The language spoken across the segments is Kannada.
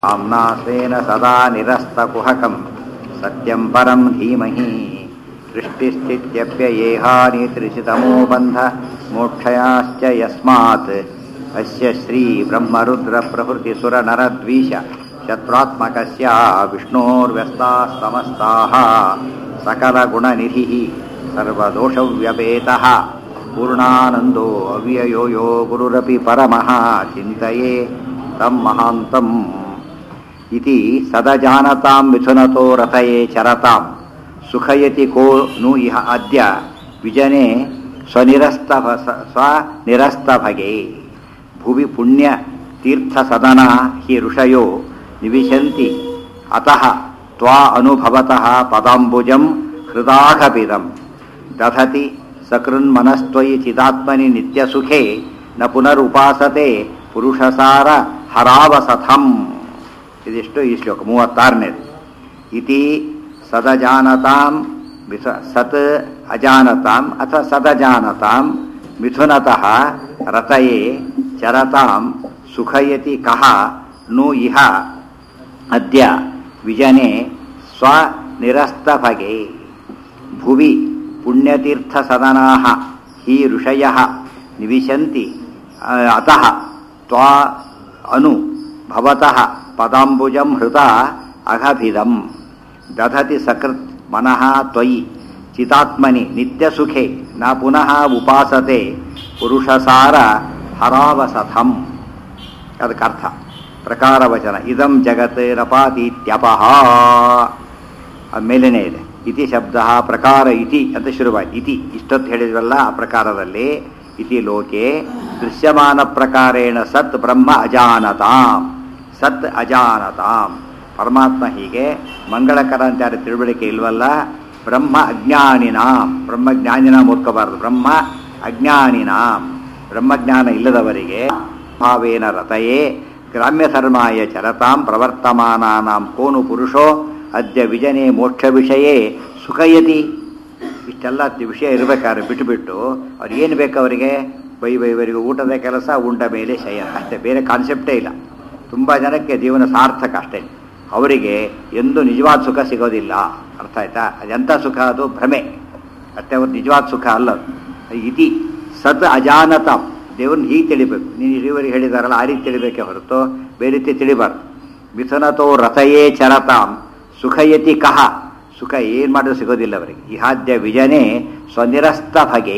आम्नासेन सदा निरस्तकुहकं सत्यं परं धीमहि सृष्टिस्थित्यप्ययेहानित्रिशितमो बन्ध मोक्षयाश्च यस्मात् अस्य श्रीब्रह्मरुद्रप्रभृतिसुरनरद्वीष शत्रुत्मकस्य विष्णोर्व्यस्ताः समस्ताः सकलगुणनिधिः सर्वदोषव्यपेतः पूर्णानन्दो अव्ययो यो गुरुरपि परमः चिन्तये तं महान्तम् इति सदजानतां मिथुनतो रथये चरतां सुखयति को नु इह अद्य विजने स्वनिरस्तभ स्वनिरस्तभगे भुवि पुण्यतीर्थसदना हि ऋषयो निविशन्ति अतः त्वा अनुभवतः पदाम्बुजं हृदाघपिदं दधति ಸಕೃನ್ಮನಸ್ತ್ವಯಿ ಚಿದಾತ್ಮನಿ ನಿತ್ಯಸುಖೇ ನ ಪುನರುಪಾಸತೆ ಪುರುಷಸಾರ ಹರಾವಸಥಂ ಇದಿಷ್ಟು ಈ ಶ್ಲೋಕ ಮೂವತ್ತಾರನೇದು ಇತಿ ಸದಜಾನತಾಂ ಮಿಥ ಸತ್ ಅಜಾನತಾಂ ಅಥವಾ ಸದಜಾನತಾಂ ಮಿಥುನತಃ ರತಯೇ ಚರತಾಂ ಸುಖಯತಿ ಕಹ ನು ಇಹ ಅದ್ಯ ವಿಜನೆ ಸ್ವನಿರಸ್ತಭಗೆ ಭುವಿ ಪುಣ್ಯತೀರ್ಥಸದನಾ ಹಿ ಋಷಯ ನಿವಿಶಂತಿ ಅತಃ ತ್ವಾ ಅನು ಭವತಃ ಪದಾಂಬುಜಂ ಹೃತ ಅಘಭಿದಂ ದಧತಿ ಸಕೃತ್ ಮನಃ ತ್ವಯಿ ಚಿತಾತ್ಮನಿ ನಿತ್ಯಸುಖೆ ನ ಪುನಃ ಉಪಾಸತೆ ಪುರುಷಸಾರ ಹರಾವಸಥಂ ಅದಕ್ಕರ್ಥ ಪ್ರಕಾರವಚನ ಇದಂ ಜಗತ್ ರಪಾತೀತ್ಯಪಹ ಮೇಲೇನೇ ಇದೆ ಇತಿ ಶಬ್ದ ಪ್ರಕಾರ ಇತಿ ಅಂತ ಶುರುವಾಯಿತು ಇತಿ ಇಷ್ಟೊತ್ತು ಹೇಳಿದ್ವಲ್ಲ ಆ ಪ್ರಕಾರದಲ್ಲಿ ಇತಿ ಲೋಕೆ ದೃಶ್ಯಮಾನ ಪ್ರಕಾರೇಣ ಸತ್ ಬ್ರಹ್ಮ ಅಜಾನತಾಂ ಸತ್ ಅಜಾನತಾಂ ಪರಮಾತ್ಮ ಹೀಗೆ ಮಂಗಳಕರ ಅಂತ ಯಾರು ತಿಳುವಳಿಕೆ ಇಲ್ವಲ್ಲ ಬ್ರಹ್ಮ ಅಜ್ಞಾನಿನಾಂ ಬ್ರಹ್ಮಜ್ಞಾನಿನಾಂ ಓದ್ಕೋಬಾರ್ದು ಬ್ರಹ್ಮ ಅಜ್ಞಾನಿನಾಂ ಬ್ರಹ್ಮಜ್ಞಾನ ಇಲ್ಲದವರಿಗೆ ಭಾವೇನ ರಥಯೇ ಗ್ರಾಮ್ಯ ಧರ್ಮಾಯ ಚರತಾಂ ಪ್ರವರ್ತಮಾನಾನಾಂ ಕೋನು ಪುರುಷೋ ಅದ್ಯ ವಿಜನೆ ಮೋಕ್ಷ ವಿಷಯೇ ಸುಖಯತಿ ಇಷ್ಟೆಲ್ಲ ವಿಷಯ ಇರಬೇಕಾದ್ರೆ ಬಿಟ್ಟುಬಿಟ್ಟು ಅವ್ರು ಏನು ಬೇಕು ಅವರಿಗೆ ಬೈ ಬೈವರಿಗೆ ಊಟದ ಕೆಲಸ ಉಂಡ ಮೇಲೆ ಶಯನ ಅಷ್ಟೇ ಬೇರೆ ಕಾನ್ಸೆಪ್ಟೇ ಇಲ್ಲ ತುಂಬ ಜನಕ್ಕೆ ಜೀವನ ಸಾರ್ಥಕ ಅಷ್ಟೇ ಅವರಿಗೆ ಎಂದು ನಿಜವಾದ ಸುಖ ಸಿಗೋದಿಲ್ಲ ಅರ್ಥ ಆಯ್ತಾ ಅದೆಂಥ ಸುಖ ಅದು ಭ್ರಮೆ ಅಷ್ಟೇ ಅವ್ರು ನಿಜವಾದ ಸುಖ ಅಲ್ಲ ಇತಿ ಸತ್ ಅಜಾನತ ದೇವ್ರನ್ನ ಹೀಗೆ ತಿಳಿಬೇಕು ನೀನು ಇಲ್ಲಿವರೆಗೆ ಹೇಳಿದಾರಲ್ಲ ಆ ರೀತಿ ತಿಳಿಬೇಕೆ ಹೊರತು ಬೇರೆ ರೀತಿ ತಿಳಿಬಾರ್ದು ಮಿಥುನತೋ ರಥಯೇ ಚರತಾಂ ಸುಖಯತಿ ಕಹ ಸುಖ ಏನು ಮಾಡಿದ್ರು ಸಿಗೋದಿಲ್ಲ ಅವರಿಗೆ ಇಹಾದ್ಯ ವಿಜನೆ ಸ್ವನಿರಸ್ತ ಭಗೆ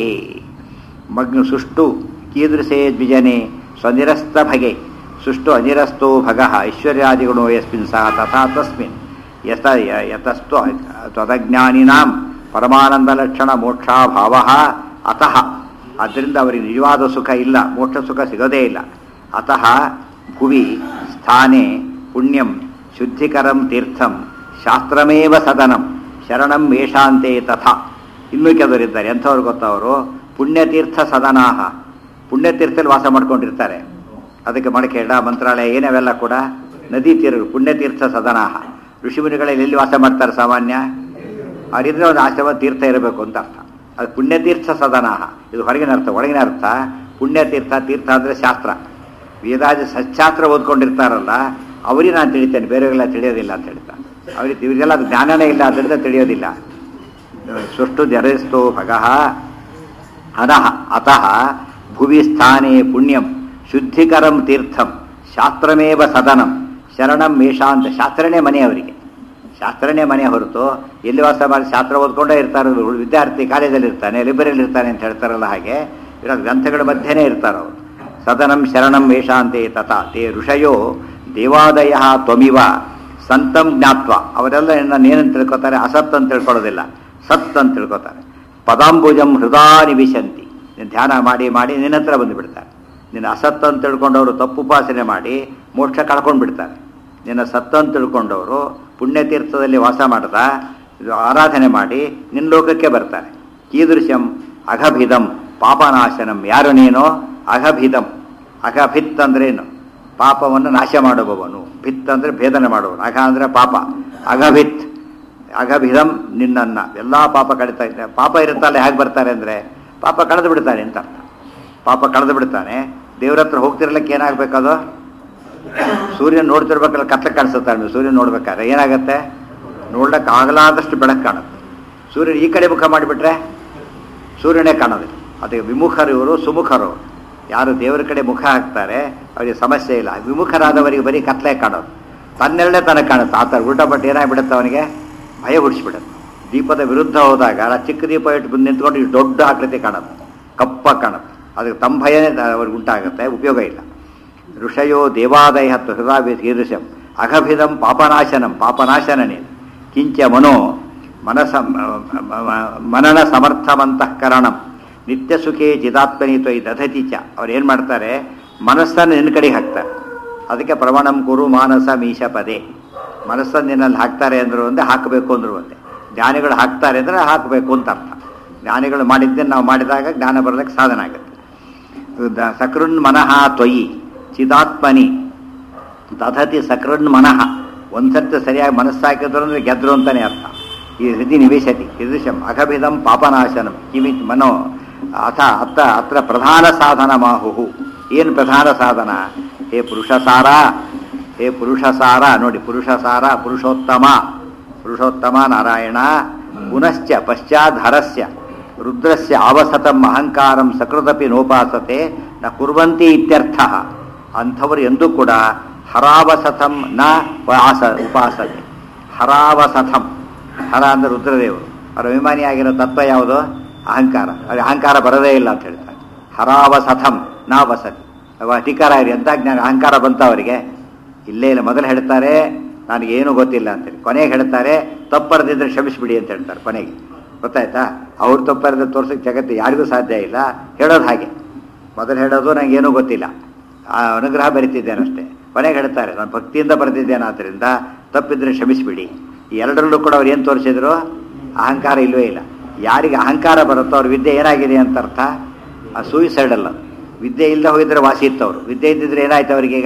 ಮಗ್ನ ಸುಷ್ಟು ಕೀದೃಶೇ ದ್ವಿಜನೆ ಸ್ವನಿರಸ್ತ ಭಗೆ ಸುಷ್ಟು ಅನಿರಸ್ತೋ ಭಗ ಐಶ್ವರ್ಯಾದಿಗುಣೋ ಯಸ್ಮಿನ್ ಸಹ ತಥಾ ತಸ್ಮಿನ್ ಯತ ಯತಸ್ತು ತ್ವದಜ್ಞಾನಿನಾಂ ಪರಮಾನಂದ ಲಕ್ಷಣ ಮೋಕ್ಷಾಭಾವ ಅತಃ ಆದ್ದರಿಂದ ಅವರಿಗೆ ನಿಜವಾದ ಸುಖ ಇಲ್ಲ ಮೋಕ್ಷ ಸುಖ ಸಿಗೋದೇ ಇಲ್ಲ ಅತಃ ಭುವಿ ಸ್ಥಾನೆ ಪುಣ್ಯಂ ಶುದ್ಧಿಕರಂ ತೀರ್ಥಂ ಶಾಸ್ತ್ರಮೇವ ಸದನಂ ಶರಣಂ ಮೇಷಾಂತೆ ತಥಾ ಇನ್ನೂ ಕೆಲವರಿದ್ದಾರೆ ಎಂಥವ್ರು ಗೊತ್ತವರು ಪುಣ್ಯತೀರ್ಥ ಸದನಾಹ ಪುಣ್ಯತೀರ್ಥದಲ್ಲಿ ವಾಸ ಮಾಡ್ಕೊಂಡಿರ್ತಾರೆ ಅದಕ್ಕೆ ಮಡಕೇಡ ಮಂತ್ರಾಲಯ ಏನವೆಲ್ಲ ಕೂಡ ನದಿ ತೀರ ಪುಣ್ಯತೀರ್ಥ ಸದನಾಹ ಋಷಿಮುನಿಗಳಲ್ಲಿ ಎಲ್ಲಿ ವಾಸ ಮಾಡ್ತಾರೆ ಸಾಮಾನ್ಯ ಅವರಿದ್ರೆ ಒಂದು ಆಶ್ರಮ ತೀರ್ಥ ಇರಬೇಕು ಅಂತ ಅರ್ಥ ಅದು ಪುಣ್ಯತೀರ್ಥ ಸದನಾಹ ಇದು ಹೊರಗಿನ ಅರ್ಥ ಒಳಗಿನ ಅರ್ಥ ಪುಣ್ಯತೀರ್ಥ ತೀರ್ಥ ಅಂದರೆ ಶಾಸ್ತ್ರ ವೇದಾಜ ಸಚ್ಚಾಸ್ತ್ರ ಓದ್ಕೊಂಡಿರ್ತಾರಲ್ಲ ಅವರಿಗೆ ನಾನು ತಿಳಿತೇನೆ ಬೇರೆಯವರೆಲ್ಲ ತಿಳಿಯೋದಿಲ್ಲ ಅಂತ ಹೇಳ್ತಾ ಅವ್ರಿಗೆ ಇವರಿಗೆಲ್ಲ ಅದು ಜ್ಞಾನನೇ ಇಲ್ಲ ಅದರಿಂದ ತಿಳಿಯೋದಿಲ್ಲ ಸುಷ್ಟು ಜರಸ್ತೋ ಭಗಃ ಅನಃ ಅತಃ ಭುವಿ ಸ್ಥಾನೇ ಪುಣ್ಯಂ ಶುದ್ಧಿಕರಂ ತೀರ್ಥಂ ಶಾಸ್ತ್ರಮೇವ ಸದನಂ ಶರಣಂ ಮೇಷಾಂತ ಶಾಸ್ತ್ರನೇ ಮನೆ ಅವರಿಗೆ ಶಾಸ್ತ್ರನೇ ಮನೆ ಹೊರತು ಎಲ್ಲಿ ವಾಸ ಮಾಡಿ ಶಾಸ್ತ್ರ ಓದ್ಕೊಂಡೇ ಇರ್ತಾರೆ ವಿದ್ಯಾರ್ಥಿ ಕಾಲೇಜಲ್ಲಿ ಇರ್ತಾನೆ ಲೈಬ್ರರಿಯಲ್ಲಿ ಇರ್ತಾನೆ ಅಂತ ಹೇಳ್ತಾರಲ್ಲ ಹಾಗೆ ಇರೋ ಗ್ರಂಥಗಳ ಮಧ್ಯೆನೇ ಇರ್ತಾರೆ ಅವರು ಸದನಂ ಶರಣಂ ಮೇಷಾಂತೆ ತಥಾ ತೇ ಋಷಯೋ ದೇವಾದಯ ತ್ವಮಿವ ಸಂತಂ ಜ್ಞಾತ್ವ ಅವರೆಲ್ಲ ಏನಂತ ತಿಳ್ಕೊತಾರೆ ಅಸತ್ ಅಂತ ತಿಳ್ಕೊಳ್ಳೋದಿಲ್ಲ ಸತ್ ಅಂತ ತಿಳ್ಕೊತಾರೆ ಪದಾಂಬುಜಂ ಹೃದಾ ನಿವಿಶಂತಿ ನೀನು ಧ್ಯಾನ ಮಾಡಿ ಮಾಡಿ ನಿನ್ನ ಹತ್ರ ಬಂದು ಬಿಡ್ತಾರೆ ನಿನ್ನ ಅಸತ್ ಅಂತ ತಿಳ್ಕೊಂಡವರು ತಪ್ಪು ಉಪಾಸನೆ ಮಾಡಿ ಮೋಕ್ಷ ಕಳ್ಕೊಂಡು ಬಿಡ್ತಾರೆ ನಿನ್ನ ಸತ್ ಅಂತ ತಿಳ್ಕೊಂಡವರು ಪುಣ್ಯತೀರ್ಥದಲ್ಲಿ ವಾಸ ಮಾಡ್ತಾ ಆರಾಧನೆ ಮಾಡಿ ನಿನ್ನ ಲೋಕಕ್ಕೆ ಬರ್ತಾರೆ ಕೀದೃಶಂ ಅಘಭಿದಂ ಪಾಪನಾಶನಂ ಯಾರು ನೀನು ಅಘಭಿದಂ ಅಘಭಿತ್ ಅಂದ್ರೇನು ಪಾಪವನ್ನು ನಾಶ ಮಾಡುವವನು ಭಿತ್ ಅಂದರೆ ಭೇದನೆ ಮಾಡುವನು ಅಘ ಅಂದರೆ ಪಾಪ ಅಘಭಿತ್ ಅಘಭಿದಂ ನಿನ್ನನ್ನ ಎಲ್ಲ ಪಾಪ ಕಡಿತಾ ಇದ್ದಾರೆ ಪಾಪ ಇರುತ್ತಲ್ಲ ಹೇಗೆ ಬರ್ತಾರೆ ಅಂದರೆ ಪಾಪ ಕಳೆದು ಬಿಡ್ತಾನೆ ಅಂತ ಅರ್ಥ ಪಾಪ ಕಳೆದು ಬಿಡ್ತಾನೆ ದೇವ್ರ ಹತ್ರ ಹೋಗ್ತಿರ್ಲಿಕ್ಕೆ ಏನಾಗಬೇಕದು ಸೂರ್ಯನ ನೋಡ್ತಿರ್ಬೇಕಾದ್ರೆ ಕತ್ಲೆ ಕಾಣಿಸುತ್ತಾರೆ ನೀವು ಸೂರ್ಯನ ನೋಡ್ಬೇಕಾದ್ರೆ ಏನಾಗುತ್ತೆ ನೋಡ್ಲಿಕ್ಕೆ ಆಗಲಾದಷ್ಟು ಬೆಳಕು ಕಾಣುತ್ತೆ ಸೂರ್ಯನ ಈ ಕಡೆ ಮುಖ ಮಾಡಿಬಿಟ್ರೆ ಸೂರ್ಯನೇ ಕಾಣೋದಿಲ್ಲ ಅದಕ್ಕೆ ವಿಮುಖರು ಇವರು ಸುಮುಖರು ಯಾರು ದೇವರ ಕಡೆ ಮುಖ ಹಾಕ್ತಾರೆ ಅವರಿಗೆ ಸಮಸ್ಯೆ ಇಲ್ಲ ವಿಮುಖರಾದವರಿಗೆ ಬರೀ ಕತ್ಲೆ ಕಾಣೋದು ತನ್ನೆರಡೇ ತನಗೆ ಕಾಣುತ್ತೆ ಆ ಥರ ಉಲ್ಟಾ ಪಟ್ಟು ಏನಾಗ್ಬಿಡುತ್ತೆ ಅವನಿಗೆ ಭಯ ಹುಡಿಸ್ಬಿಡುತ್ತೆ ದೀಪದ ವಿರುದ್ಧ ಹೋದಾಗ ಆ ಚಿಕ್ಕ ದೀಪ ಇಟ್ಟು ಬಂದು ನಿಂತ್ಕೊಂಡು ಇಷ್ಟು ದೊಡ್ಡ ಆಕೃತಿ ಕಾಣುತ್ತೆ ಕಪ್ಪ ಕಾಣುತ್ತೆ ಅದಕ್ಕೆ ತಮ್ಮ ಭಯನೇ ಅವ್ರಿಗೆ ಉಂಟಾಗುತ್ತೆ ಉಪಯೋಗ ಇಲ್ಲ ಋಷಯೋ ದೇವಾದಯ ಹತ್ತು ಹೃದಯ ಕೀದೃಶಂ ಅಘಭಿದಂ ಪಾಪನಾಶನಂ ಪಾಪನಾಶನನೇ ಕಿಂಚ ಮನೋ ಮನಸ ಮನನ ಸಮರ್ಥವಂತಃಕರಣಂ ನಿತ್ಯ ಸುಖೇ ಚಿದಾತ್ಮನಿ ತ್ವಯಿ ದಧತಿ ಚ ಅವ್ರು ಏನು ಮಾಡ್ತಾರೆ ಮನಸ್ಸನ್ನು ನಿನ್ನ ಕಡೆಗೆ ಹಾಕ್ತಾರೆ ಅದಕ್ಕೆ ಪ್ರವಣಂ ಕುರು ಮಾನಸ ಮೀಶ ಪದೇ ಮನಸ್ಸನ್ನು ನಿನ್ನಲ್ಲಿ ಹಾಕ್ತಾರೆ ಅಂದ್ರು ಒಂದೇ ಹಾಕಬೇಕು ಅಂದ್ರು ಒಂದೇ ಜ್ಞಾನಿಗಳು ಹಾಕ್ತಾರೆ ಅಂದರೆ ಹಾಕಬೇಕು ಅಂತ ಅರ್ಥ ಜ್ಞಾನಿಗಳು ಮಾಡಿದ್ದನ್ನು ನಾವು ಮಾಡಿದಾಗ ಜ್ಞಾನ ಬರಲಿಕ್ಕೆ ಸಾಧನ ಆಗುತ್ತೆ ದ- ಸಕೃನ್ ಮನಃ ತ್ವಯಿ ಚಿದಾತ್ಮನಿ ದಧತಿ ಸಕೃನ್ ಮನಃ ಒಂದ್ಸರ್ತಿ ಸರಿಯಾಗಿ ಮನಸ್ಸಾಕಿದ್ರು ಅಂದ್ರೆ ಗೆದ್ರು ಅಂತಾನೆ ಅರ್ಥ ಈ ಹೃದಿ ನಿವೇಶತಿ ಇದೃಶಂ ಅಘಭಿದಂ ಪಾಪನಾಶನಂ ಕಿಮಿತ್ ಮನೋ ಅಥ ಅತ್ತ ಅತ್ರ ಪ್ರಧಾನ ಸಾಧನ ಮಾಹುಹು ಏನು ಪ್ರಧಾನ ಸಾಧನ ಹೇ ಪುರುಷಸಾರ ಹೇ ಪುರುಷಸಾರ ನೋಡಿ ಪುರುಷಸಾರ ಪುರುಷೋತ್ತಮ ಪುರುಷೋತ್ತಮ ನಾರಾಯಣ ಪುನಶ್ಚ ಪಶ್ಚಾಧರಸ್ಯ ರುದ್ರಸ್ಯ ಅವಸತಂ ಅಹಂಕಾರಂ ಸಕೃತಪಿ ನೋಪಾಸತೆ ನ ಕುರ್ವಂತಿ ಇತ್ಯರ್ಥ ಅಂಥವರು ಎಂದೂ ಕೂಡ ಹರಾವಸತಂ ನ ವಾಸ ಉಪಾಸತೆ ಹರಾವಸತಂ ಹರ ಅಂದ್ರೆ ರುದ್ರದೇವರು ಅವರ ಅಭಿಮಾನಿಯಾಗಿರೋ ತತ್ವ ಯಾವುದು ಅಹಂಕಾರ ಅವ್ರಿಗೆ ಅಹಂಕಾರ ಬರೋದೇ ಇಲ್ಲ ಅಂತ ಹೇಳ್ತಾರೆ ಹರಾವಸತಂ ನಾ ವಸತಿ ಅವ ಅಧಿಕಾರ ಇರಿ ಅಂತ ಜ್ಞಾನ ಅಹಂಕಾರ ಬಂತ ಅವರಿಗೆ ಇಲ್ಲೇ ಇಲ್ಲ ಮೊದಲು ಹೇಳ್ತಾರೆ ನನಗೇನು ಗೊತ್ತಿಲ್ಲ ಅಂತೇಳಿ ಕೊನೆಗೆ ಹೇಳ್ತಾರೆ ತಪ್ಪರದಿದ್ರೆ ಕ್ಷಮಿಸ್ಬಿಡಿ ಅಂತ ಹೇಳ್ತಾರೆ ಕೊನೆಗೆ ಗೊತ್ತಾಯ್ತಾ ಅವ್ರು ತಪ್ಪರದ ತೋರ್ಸಕ್ಕೆ ಜಗತ್ತು ಯಾರಿಗೂ ಸಾಧ್ಯ ಇಲ್ಲ ಹೇಳೋದು ಹಾಗೆ ಮೊದಲು ಹೇಳೋದು ನನಗೇನೂ ಗೊತ್ತಿಲ್ಲ ಆ ಅನುಗ್ರಹ ಬರಿತಿದ್ದೇನೆ ಅಷ್ಟೇ ಕೊನೆಗೆ ಹೇಳ್ತಾರೆ ನಾನು ಭಕ್ತಿಯಿಂದ ಬರೆದಿದ್ದೇನೆ ಆದ್ದರಿಂದ ತಪ್ಪಿದ್ರೆ ಕ್ಷಮಿಸ್ಬಿಡಿ ಈ ಎರಡರಲ್ಲೂ ಕೂಡ ಅವ್ರು ಏನು ತೋರಿಸಿದ್ರು ಅಹಂಕಾರ ಇಲ್ಲವೇ ಇಲ್ಲ ಯಾರಿಗೆ ಅಹಂಕಾರ ಬರುತ್ತೋ ಅವ್ರ ವಿದ್ಯೆ ಏನಾಗಿದೆ ಅಂತ ಅರ್ಥ ಆ ಸೂಯಿಸೈಡ್ ಅಲ್ಲ ವಿದ್ಯೆ ಇಲ್ಲದೆ ಹೋಗಿದ್ರೆ ವಾಸಿ ಇತ್ತವ್ರು ವಿದ್ಯೆ ಇದ್ದಿದ್ರೆ ಏನಾಯ್ತು ಅವರಿಗೀಗ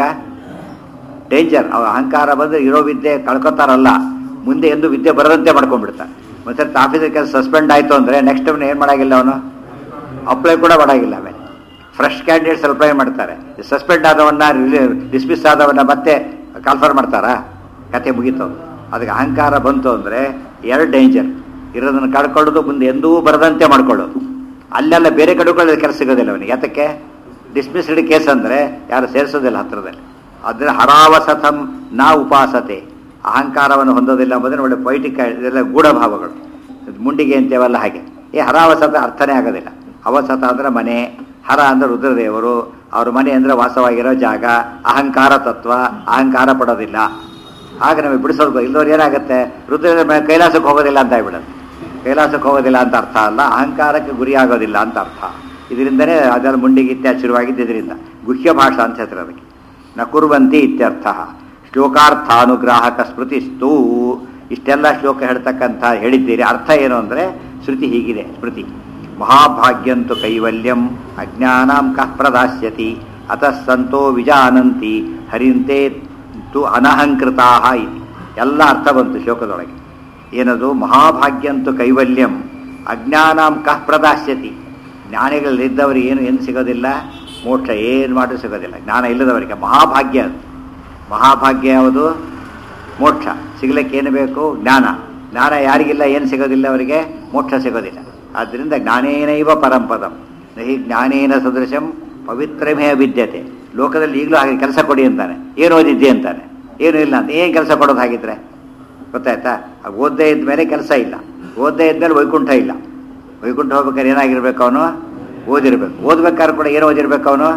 ಡೇಂಜರ್ ಅವ್ರ ಅಹಂಕಾರ ಬಂದ್ರೆ ಇರೋ ವಿದ್ಯೆ ಕಳ್ಕೊತಾರಲ್ಲ ಮುಂದೆ ಎಂದು ವಿದ್ಯೆ ಬರದಂತೆ ಮಾಡ್ಕೊಂಡ್ಬಿಡ್ತಾರೆ ಮತ್ತೆ ಆಫೀಸರ್ ಕೆಲಸ ಸಸ್ಪೆಂಡ್ ಆಯಿತು ಅಂದರೆ ನೆಕ್ಸ್ಟ್ ಅವನು ಏನು ಮಾಡಾಗಿಲ್ಲ ಅವನು ಅಪ್ಲೈ ಕೂಡ ಮಾಡಾಗಿಲ್ಲ ಆಮೇಲೆ ಫ್ರೆಶ್ ಕ್ಯಾಂಡಿಡೇಟ್ಸ್ ಅಪ್ಲೈ ಮಾಡ್ತಾರೆ ಸಸ್ಪೆಂಡ್ ಆದವನ್ನ ಡಿಸ್ಮಿಸ್ ಆದವನ್ನ ಮತ್ತೆ ಕಾಲ್ಫರ್ ಮಾಡ್ತಾರಾ ಕತೆ ಮುಗೀತು ಅದಕ್ಕೆ ಅಹಂಕಾರ ಬಂತು ಅಂದರೆ ಎರಡು ಡೇಂಜರ್ ಇರೋದನ್ನು ಕಳ್ಕೊಳ್ಳೋದು ಮುಂದೆ ಎಂದೂ ಬರದಂತೆ ಮಾಡ್ಕೊಳ್ಳೋದು ಅಲ್ಲೆಲ್ಲ ಬೇರೆ ಕಡೆಗಳು ಕೆಲಸ ಸಿಗೋದಿಲ್ಲ ಅವನಿಗೆ ಯಾತಕ್ಕೆ ಡಿಸ್ಮಿಸ್ಡ್ ಕೇಸ್ ಅಂದರೆ ಯಾರು ಸೇರಿಸೋದಿಲ್ಲ ಹತ್ರದಲ್ಲಿ ಅದರ ಹರಾವಸತಂ ನಾ ಉಪಾಸತೆ ಅಹಂಕಾರವನ್ನು ಹೊಂದೋದಿಲ್ಲ ಎಂಬುದನ್ನು ಒಳ್ಳೆ ಪೊಯಿಟಿಕ್ ಇದೆಲ್ಲ ಗೂಢಭಾವಗಳು ಇದು ಮುಂಡಿಗೆ ಅಂತೇವಲ್ಲ ಹಾಗೆ ಈ ಹರಾವಸತ ಅರ್ಥನೇ ಆಗೋದಿಲ್ಲ ಅವಸತ ಅಂದ್ರೆ ಮನೆ ಹರ ಅಂದ್ರೆ ರುದ್ರದೇವರು ಅವ್ರ ಮನೆ ಅಂದ್ರೆ ವಾಸವಾಗಿರೋ ಜಾಗ ಅಹಂಕಾರ ತತ್ವ ಅಹಂಕಾರ ಪಡೋದಿಲ್ಲ ಆಗ ನಮಗೆ ಬಿಡಿಸೋದು ಇಲ್ಲದವ್ರು ಏನಾಗುತ್ತೆ ರುದ್ರ ಮನೆ ಕೈಲಾಸಕ್ಕೆ ಹೋಗೋದಿಲ್ಲ ಅಂತ ಆಗ್ಬಿಡೋದು ಕೈಲಾಸಕ್ಕೆ ಹೋಗೋದಿಲ್ಲ ಅಂತ ಅರ್ಥ ಅಲ್ಲ ಅಹಂಕಾರಕ್ಕೆ ಗುರಿ ಆಗೋದಿಲ್ಲ ಅಂತ ಅರ್ಥ ಇದರಿಂದನೇ ಅದರ ಮುಂಡಿಗೆ ಇತ್ಯಾದಿ ಶುರುವಾಗಿದ್ದು ಇದರಿಂದ ಗುಹ್ಯ ಭಾಷಾ ಅಂತ ಹೇಳ್ತಾರೆ ಅದಕ್ಕೆ ನ ಕುರ್ವಂತಿ ಇತ್ಯರ್ಥ ಶ್ಲೋಕಾರ್ಥಾನುಗ್ರಾಹಕ ಸ್ಮೃತಿಸ್ತೂ ಇಷ್ಟೆಲ್ಲ ಶ್ಲೋಕ ಹೇಳ್ತಕ್ಕಂಥ ಹೇಳಿದ್ದೀರಿ ಅರ್ಥ ಏನು ಅಂದರೆ ಶ್ರುತಿ ಹೀಗಿದೆ ಸ್ಮೃತಿ ಮಹಾಭಾಗ್ಯಂತು ಕೈವಲ್ಯಂ ಅಜ್ಞಾನಾಂ ಕಃ ಪ್ರದಾಸ್ಯತಿ ಅತಃ ಸಂತೋ ವಿಜಾನಂತಿ ಹರಿಂತೆ ತು ಅನಹಂಕೃತಾ ಇತಿ ಎಲ್ಲ ಅರ್ಥ ಬಂತು ಶ್ಲೋಕದೊಳಗೆ ಏನದು ಮಹಾಭಾಗ್ಯಂತು ಕೈವಲ್ಯಂ ಅಜ್ಞಾನಾಂ ಕಃ ಪ್ರದಾಸ್ಯತಿ ಜ್ಞಾನಿಗಳಿದ್ದವರಿಗೆ ಏನು ಏನು ಸಿಗೋದಿಲ್ಲ ಮೋಕ್ಷ ಏನು ಮಾಡೂ ಸಿಗೋದಿಲ್ಲ ಜ್ಞಾನ ಇಲ್ಲದವರಿಗೆ ಮಹಾಭಾಗ್ಯ ಅದು ಮಹಾಭಾಗ್ಯ ಯಾವುದು ಮೋಕ್ಷ ಸಿಗ್ಲಿಕ್ಕೆ ಏನು ಬೇಕು ಜ್ಞಾನ ಜ್ಞಾನ ಯಾರಿಗಿಲ್ಲ ಏನು ಸಿಗೋದಿಲ್ಲ ಅವರಿಗೆ ಮೋಕ್ಷ ಸಿಗೋದಿಲ್ಲ ಆದ್ದರಿಂದ ಜ್ಞಾನೇನೈವ ಪರಂಪದಂ ನಹಿ ಜ್ಞಾನೇನ ಸದೃಶಂ ಪವಿತ್ರಮೇ ವಿದ್ಯತೆ ಲೋಕದಲ್ಲಿ ಈಗಲೂ ಹಾಗೆ ಕೆಲಸ ಕೊಡಿ ಅಂತಾನೆ ಏನು ಓದಿದ್ದೆ ಅಂತಾನೆ ಏನು ಇಲ್ಲ ಅಂತ ಏನು ಕೆಲಸ ಕೊಡೋದು ಹಾಗಿದ್ರೆ ಗೊತ್ತಾಯ್ತಾ ಆ ಓದ್ದೇ ಇದ್ಮೇಲೆ ಕೆಲಸ ಇಲ್ಲ ಓದ್ದೇ ಇದ್ಮೇಲೆ ವೈಕುಂಠ ಇಲ್ಲ ವೈಕುಂಠ ಹೋಗ್ಬೇಕಾದ್ರೆ ಏನಾಗಿರ್ಬೇಕು ಅವನು ಓದಿರ್ಬೇಕು ಓದ್ಬೇಕಾದ್ರೆ ಕೂಡ ಏನು ಓದಿರ್ಬೇಕು ಅವನು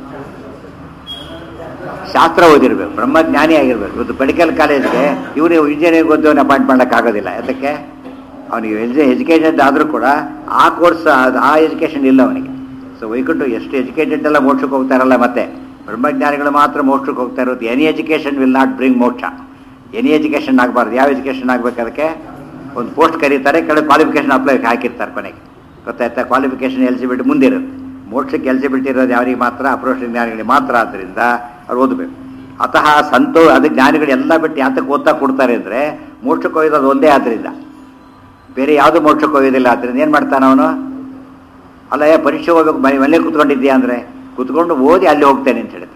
ಶಾಸ್ತ್ರ ಓದಿರ್ಬೇಕು ಬ್ರಹ್ಮಜ್ಞಾನಿ ಆಗಿರ್ಬೇಕು ಇವತ್ತು ಮೆಡಿಕಲ್ ಕಾಲೇಜ್ಗೆ ಇವನು ಇಂಜಿನಿಯರಿಂಗ್ ಓದೋನ್ ಅಪಾಯಿಂಟ್ ಮಾಡೋಕ್ಕಾಗೋದಿಲ್ಲ ಯಾತಕ್ಕೆ ಅವನಿಗೆ ಎಜುಕೇಟೆಡ್ ಆದರೂ ಕೂಡ ಆ ಕೋರ್ಸ್ ಆ ಎಜುಕೇಷನ್ ಇಲ್ಲ ಅವನಿಗೆ ಸೊ ವೈಕುಂಠ ಎಷ್ಟು ಎಜುಕೇಟೆಡ್ ಎಲ್ಲ ಮೋಕ್ಷಕ್ಕೆ ಹೋಗ್ತಾರಲ್ಲ ಮತ್ತೆ ಬ್ರಹ್ಮಜ್ಞಾನಿಗಳು ಮಾತ್ರ ಮೋಕ್ಷಕ್ಕೆ ಹೋಗ್ತಾ ಇರೋದು any education will not bring ಮೋಕ್ಷ ಎನಿ ಎಜುಕೇಷನ್ ಆಗಬಾರ್ದು ಯಾವ ಎಜುಕೇಷನ್ ಆಗಬೇಕು ಅದಕ್ಕೆ ಒಂದು ಪೋಸ್ಟ್ ಕರೀತಾರೆ ಕೆಳಗೆ ಕ್ವಾಲಿಫಿಕೇಷನ್ ಅಪ್ಲೈ ಹಾಕಿರ್ತಾರೆ ಕೊನೆಗೆ ಗೊತ್ತಾಯ್ತಾ ಕ್ವಾಲಿಫಿಕೇಷನ್ ಎಲಿಜಿಬಿಲಿಟಿ ಮುಂದೆ ಇರುತ್ತೆ ಮೋಕ್ಷಕ್ಕೆ ಎಲಿಜಿಬಿಲಿಟಿ ಇರೋದು ಯಾರಿಗೆ ಮಾತ್ರ ಅಪ್ರೋಷ ಜ್ಞಾನಿಗಳಿಗೆ ಮಾತ್ರ ಆದ್ದರಿಂದ ಅವ್ರು ಓದಬೇಕು ಅತಃ ಸಂತೋ ಅದು ಜ್ಞಾನಿಗಳು ಎಲ್ಲ ಬಿಟ್ಟು ಯಾತಕ್ಕೆ ಓದ್ತಾ ಕೊಡ್ತಾರೆ ಅಂದರೆ ಮೋಕ್ಷಕ್ಕೆ ಒಯ್ಯೋದು ಒಂದೇ ಆದ್ದರಿಂದ ಬೇರೆ ಯಾವುದು ಮೋಕ್ಷಕ್ಕೆ ಒಯ್ಯೋದಿಲ್ಲ ಆದ್ದರಿಂದ ಏನು ಮಾಡ್ತಾನೆ ಅವನು ಅಲ್ಲ ಏ ಪರೀಕ್ಷೆ ಹೋಗ್ಬೇಕು ಮನೆ ಮನೇಲಿ ಕೂತ್ಕೊಂಡಿದ್ದೀಯಾ ಅಂದರೆ ಕೂತ್ಕೊಂಡು ಓದಿ ಅಲ್ಲಿ ಹೋಗ್ತೇನೆ ಅಂತ ಹೇಳ್ತಾನೆ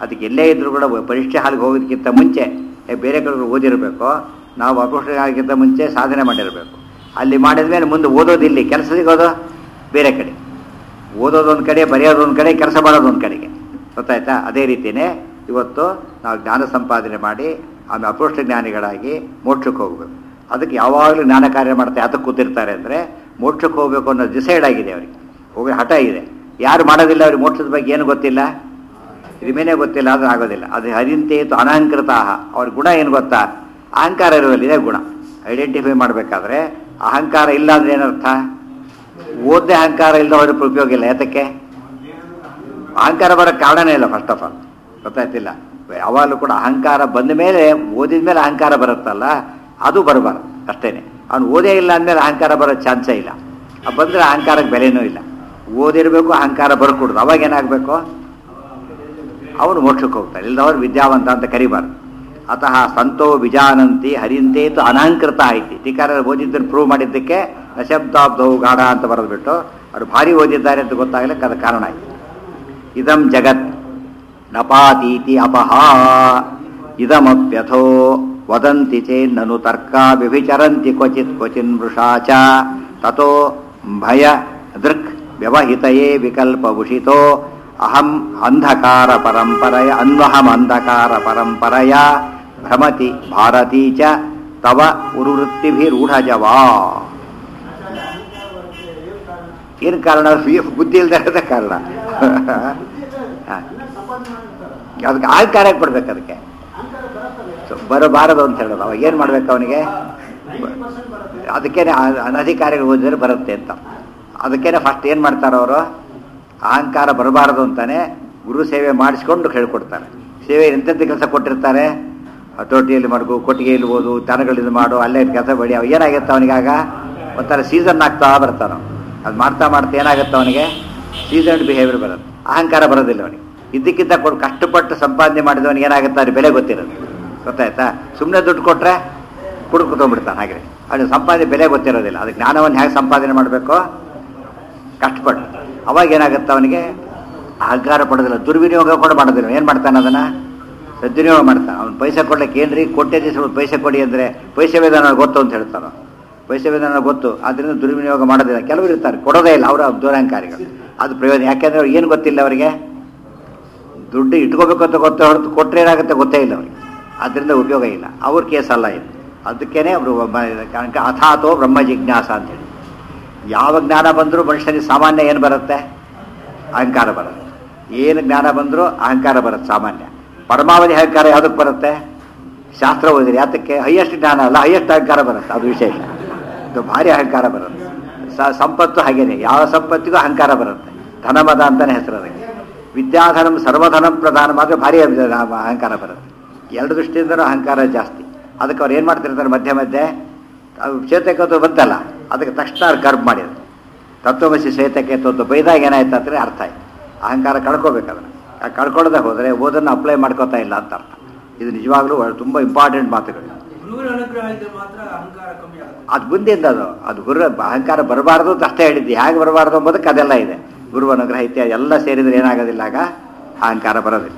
ಅದಕ್ಕೆ ಎಲ್ಲೇ ಇದ್ರೂ ಕೂಡ ಪರೀಕ್ಷೆ ಹಾಲಿಗೆ ಹೋಗೋದಕ್ಕಿಂತ ಮುಂಚೆ ಏ, ಬೇರೆ ಕಡೆ ಓದಿರಬೇಕು ನಾವು ಅಪೋಷಣೆ ಆಗಿಂತ ಮುಂಚೆ ಸಾಧನೆ ಮಾಡಿರಬೇಕು ಅಲ್ಲಿ ಮಾಡಿದ ಮೇಲೆ ಮುಂದೆ ಓದೋದು ಇಲ್ಲಿ ಕೆಲಸ ಸಿಗೋದು ಬೇರೆ ಕಡೆ ಓದೋದೊಂದು ಕಡೆ ಬರೆಯೋದೊಂದು ಕಡೆ ಕೆಲಸ ಮಾಡೋದೊಂದು ಕಡೆಗೆ ಗೊತ್ತಾಯ್ತಾ ಅದೇ ರೀತಿಯೇ ಇವತ್ತು ನಾವು ಜ್ಞಾನ ಸಂಪಾದನೆ ಮಾಡಿ ಆಮೇಲೆ ಅಪರೋಷ್ಟ ಜ್ಞಾನಿಗಳಾಗಿ ಮೋಕ್ಷಕ್ಕೆ ಹೋಗಬೇಕು ಅದಕ್ಕೆ ಯಾವಾಗಲೂ ಜ್ಞಾನ ಕಾರ್ಯ ಮಾಡ್ತಾ ಅದಕ್ಕೆ ಕೂತಿರ್ತಾರೆ ಅಂದರೆ ಮೋಕ್ಷಕ್ಕೆ ಹೋಗಬೇಕು ಅನ್ನೋ ಡಿಸೈಡ್ ಆಗಿದೆ ಅವರಿಗೆ ಹೋಗಿ ಹಠ ಇದೆ ಯಾರು ಮಾಡೋದಿಲ್ಲ ಅವ್ರಿಗೆ ಮೋಕ್ಷದ ಬಗ್ಗೆ ಏನು ಗೊತ್ತಿಲ್ಲ ರಿಮೇನೇ ಗೊತ್ತಿಲ್ಲ ಆದ್ರೆ ಆಗೋದಿಲ್ಲ ಅದು ಹರಿಂತೇತು ಅನಹಂಕೃತ ಅವ್ರ ಗುಣ ಏನು ಗೊತ್ತಾ ಅಹಂಕಾರ ಇರುವಲ್ಲಿ ಇದೆ ಗುಣ ಐಡೆಂಟಿಫೈ ಮಾಡಬೇಕಾದ್ರೆ ಅಹಂಕಾರ ಇಲ್ಲ ಅಂದ್ರೆ ಏನರ್ಥ ಓದ್ದೆ ಅಹಂಕಾರ ಇಲ್ಲದವ್ರ ಉಪಯೋಗ ಇಲ್ಲ ಯಾತಕ್ಕೆ ಅಹಂಕಾರ ಬರೋಕ್ಕೆ ಕಾರಣನೇ ಇಲ್ಲ ಫಸ್ಟ್ ಆಫ್ ಆಲ್ ಗೊತ್ತಾಯ್ತಿಲ್ಲ ಯಾವಾಗಲೂ ಕೂಡ ಅಹಂಕಾರ ಬಂದ ಮೇಲೆ ಓದಿದ ಮೇಲೆ ಅಹಂಕಾರ ಬರುತ್ತಲ್ಲ ಅದು ಬರಬಾರ್ದು ಅಷ್ಟೇನೆ ಅವ್ನು ಓದೇ ಇಲ್ಲ ಅಂದಮೇಲೆ ಅಹಂಕಾರ ಬರೋ ಚಾನ್ಸೇ ಇಲ್ಲ ಅದು ಬಂದರೆ ಅಹಂಕಾರಕ್ಕೆ ಬೆಲೆನೂ ಇಲ್ಲ ಓದಿರಬೇಕು ಅಹಂಕಾರ ಬರ್ಕೊಡುದು ಅವಾಗ ಏನಾಗಬೇಕು ಅವನು ಮೋಕ್ಷಕ್ಕೆ ಹೋಗ್ತಾನೆ ಇಲ್ಲದವ್ರು ವಿದ್ಯಾವಂತ ಅಂತ ಕರಿಬಾರ್ದು ಅತಃ ಸಂತೋ ವಿಜಾನಂತಿ ಹರಿಂತೇತು ಅನಹಂಕೃತ ಐತಿ ಟೀಕಾರ ಓದಿದ್ದನ್ನು ಪ್ರೂವ್ ಮಾಡಿದ್ದಕ್ಕೆ ನಶಬ್ದಾಬ್ದವು ಗಾಢ ಅಂತ ಬರೆದ್ಬಿಟ್ಟು ಅವ್ರು ಭಾರಿ ಓದಿದ್ದಾರೆ ಅಂತ ಗೊತ್ತಾಗ್ಲಿಕ್ಕೆ ಅದು ಕಾರಣ ಆಯ್ತು ಇದಂ ಜಗತ್ ನಪಾತೀತಿ ಅಪಹ ಇದಮಪ್ಯಥೋ ವದಂತಿ ಚೇನ್ನನು ತರ್ಕ ವ್ಯಭಿಚರಂತಿ ಕ್ವಚಿತ್ ಕ್ವಚಿನ್ ಮೃಷಾ ಚ ತಥೋ ಭಯ ದೃಕ್ ವ್ಯವಹಿತಯೇ ವಿಕಲ್ಪಭೂಷಿತೋ ಅಹಂ ಅಂಧಕಾರ ಪರಂಪರೆಯ ಅನ್ವಹಂ ಅಂಧಕಾರ ಪರಂಪರೆಯ ಭ್ರಮತಿ ಭಾರತೀ ಚ ತವ ಉರುವೃತ್ತಿಭಿರೂಢಜವಾ ಏನು ಕಾರಣ ಬುದ್ಧಿ ಇಲ್ದೇ ಕಾರಣ ಹಾ. ಅದಕ್ಕೆ ಆಳ್ಕಾರಕ್ಕೆ ಕೊಡ್ಬೇಕು ಅದಕ್ಕೆ ಸೊ, ಬರಬಾರದು ಅಂತ ಹೇಳೋದು ಅವಾಗ ಏನು ಮಾಡ್ಬೇಕು ಅವನಿಗೆ ಅದಕ್ಕೇನೆ ಅ- ಅನಧಿಕಾರಿಗಳು ಓದಿದ್ರೆ ಬರುತ್ತೆ ಅಂತ ಅದಕ್ಕೇನೆ ಫಸ್ಟ್ ಏನು ಮಾಡ್ತಾರೆ ಅವರು ಅಹಂಕಾರ ಬರಬಾರದು ಅಂತಾನೆ ಗುರು ಸೇವೆ ಮಾಡಿಸ್ಕೊಂಡು ಹೇಳ್ಕೊಡ್ತಾರೆ ಸೇವೆ ಎಂತೆಂಥ ಕೆಲಸ ಕೊಟ್ಟಿರ್ತಾರೆ ಹತೋಟಿಯಲ್ಲಿ ಮಾಡ್ಕೋ ಕೊಟ್ಟಿಗೆಯಲ್ಲಿ ಓದು ದನಗಳಿದು ಮಾಡು ಅಲ್ಲೇ ಕೆಲಸ ಬಡಿ ಅವ ಏನಾಗುತ್ತೆ ಅವನಿಗಾಗ ಒಂಥರ ಸೀಸನ್ ಆಗ್ತಾ ಬರ್ತಾನ ಅದು ಮಾಡ್ತಾ ಮಾಡ್ತಾ ಏನಾಗುತ್ತೆ ಅವನಿಗೆ ಸೀಸನ್ ಬಿಹೇವಿಯರ್ ಬರುತ್ತೆ ಅಹಂಕಾರ ಬರೋದಿಲ್ಲ ಅವನಿಗೆ ಇದ್ದಕ್ಕಿದ್ದ ಕೊಟ್ಟು ಕಷ್ಟಪಟ್ಟು ಸಂಪಾದನೆ ಮಾಡಿದವನಿಗೆ ಏನಾಗುತ್ತೆ ಅವ್ರಿಗೆ ಬೆಲೆ ಗೊತ್ತಿರೋದು ಗೊತ್ತಾಯ್ತಾ ಸುಮ್ಮನೆ ದುಡ್ಡು ಕೊಟ್ಟರೆ ಕುಡ್ಕೊತೊಂಡ್ಬಿಡ್ತಾನೆ ಹಾಗೆ ಅವನಿಗೆ ಸಂಪಾದನೆ ಬೆಲೆ ಗೊತ್ತಿರೋದಿಲ್ಲ ಅದಕ್ಕೆ ಜ್ಞಾನವನ್ನು ಹೇಗೆ ಸಂಪಾದನೆ ಮಾಡಬೇಕು ಕಷ್ಟಪಟ್ಟು ಅವಾಗ ಏನಾಗುತ್ತೆ ಅವನಿಗೆ ಅಹಂಕಾರ ಪಡೋದಿಲ್ಲ ದುರ್ವಿನಿಯೋಗ ಕೂಡ ಮಾಡೋದಿಲ್ಲ ಏನು ಮಾಡ್ತಾನೆ ಅದನ್ನು ಸದ್ವಿನಿಯೋಗ ಮಾಡ್ತಾನೆ ಅವ್ನು ಪೈಸೆ ಕೊಡ್ಲಿಕ್ಕೆ ಏನ್ರಿ ಕೊಟ್ಟೆ ದಿವಸ ಪೈಸೆ ಕೊಡಿ ಅಂದರೆ ಪೈಸೆ ವೇದನ ಗೊತ್ತು ಅಂತ ಹೇಳ್ತಾನೆ ಪೈಸೆ ವೇದನ ಗೊತ್ತು ಅದರಿಂದ ದುರ್ವಿನಿಯೋಗ ಮಾಡೋದಿಲ್ಲ ಕೆಲವರು ಇರ್ತಾರೆ ಕೊಡೋದೇ ಇಲ್ಲ ಅವರ ದುರಹಂಕಾರಿಗಳು ಅದು ಪ್ರಯೋಜನ ಯಾಕೆಂದ್ರೆ ಅವ್ರಿಗೆ ಏನು ಗೊತ್ತಿಲ್ಲ ಅವರಿಗೆ ದುಡ್ಡು ಇಟ್ಕೋಬೇಕು ಅಂತ ಗೊತ್ತೇ ಹೊರತು ಕೊಟ್ಟರೆ ಏನಾಗುತ್ತೆ ಗೊತ್ತೇ ಇಲ್ಲ ಅವರಿಗೆ ಅದರಿಂದ ಉಪಯೋಗ ಇಲ್ಲ ಅವ್ರ ಕೇಸ್ ಅಲ್ಲ ಇದು ಅದಕ್ಕೇನೆ ಅವರು ಅಥಾತೋ ಬ್ರಹ್ಮ ಜಿಜ್ಞಾಸ ಅಂತೇಳಿ ಯಾವ ಜ್ಞಾನ ಬಂದರೂ ಮನುಷ್ಯನಿಗೆ ಸಾಮಾನ್ಯ ಏನು ಬರುತ್ತೆ ಅಹಂಕಾರ ಬರುತ್ತೆ ಏನು ಜ್ಞಾನ ಬಂದರೂ ಅಹಂಕಾರ ಬರುತ್ತೆ ಸಾಮಾನ್ಯ ಪರಮಾವಧಿ ಅಹಂಕಾರ ಯಾವುದಕ್ಕೆ ಬರುತ್ತೆ ಶಾಸ್ತ್ರ ಓದಿರಿ ಯಾತಕ್ಕೆ ಹೈಯೆಸ್ಟ್ ಜ್ಞಾನ ಅಲ್ಲ ಹೈಯೆಸ್ಟ್ ಅಹಂಕಾರ ಬರುತ್ತೆ ಅದು ವಿಶೇಷ ಇದು ಭಾರಿ ಅಹಂಕಾರ ಬರುತ್ತೆ ಸ ಸಂಪತ್ತು ಹಾಗೇನೆ ಯಾವ ಸಂಪತ್ತಿಗೂ ಅಹಂಕಾರ ಬರುತ್ತೆ ಧನಮದ ಅಂತಾನೆ ಹೆಸರು ಅದಕ್ಕೆ ವಿದ್ಯಾಧನಂ ಸರ್ವಧನಂ ಪ್ರಧಾನ ಮಾತ್ರ ಭಾರಿ ಅಹಂಕಾರ ಬರುತ್ತೆ ಎರಡು ದೃಷ್ಟಿಯಿಂದನೂ ಅಹಂಕಾರ ಜಾಸ್ತಿ ಅದಕ್ಕೆ ಅವ್ರು ಏನು ಮಾಡ್ತಿರ್ತಾರೆ ಮಧ್ಯೆ ಮಧ್ಯೆ ಅದು ಶ್ವೇತಕೇತು ಬಂತಲ್ಲ ಅದಕ್ಕೆ ತಕ್ಷಣ ಅವ್ರು ಕರ್ಬ್ ಮಾಡಿದ್ರು ತತ್ವಮಸಿ ಶ್ವೇತಕೇತು ಅಂತ ಬೈದಾಗ ಏನಾಯ್ತು ಅಂದರೆ ಅರ್ಥ ಆಯ್ತು ಅಹಂಕಾರ ಕಳ್ಕೊಬೇಕು ಅದನ್ನು ಆ ಕಳ್ಕೊಳ್ಳದೆ ಹೋದರೆ ಓದನ್ನು ಅಪ್ಲೈ ಮಾಡ್ಕೋತಾ ಇಲ್ಲ ಅಂತ ಅರ್ಥ ಇದು ನಿಜವಾಗ್ಲೂ ತುಂಬ ಇಂಪಾರ್ಟೆಂಟ್ ಮಾತುಗಳು ಗುರುವಿನ ಅನುಗ್ರಹ ಇದ್ರೆ ಮಾತ್ರ ಅಹಂಕಾರ ಕಮ್ಮಿ ಆಗುತ್ತೆ ಅದು ಮುಂದಿಂದ ಅದು ಅದು ಗುರು ಅಹಂಕಾರ ಬರಬಾರ್ದು ಅಂತ ಅಷ್ಟೇ ಹೇಳಿದ್ದೆ ಹೇಗೆ ಬರಬಾರ್ದು ಎಂಬುದಕ್ಕೆ ಅದೆಲ್ಲ ಇದೆ ಗುರು ಅನುಗ್ರಹ ಇತ್ಯಾದಿ ಎಲ್ಲ ಸೇರಿದ್ರೆ ಏನಾಗೋದಿಲ್ಲ ಆಗ ಅಹಂಕಾರ ಬರೋದಿಲ್ಲ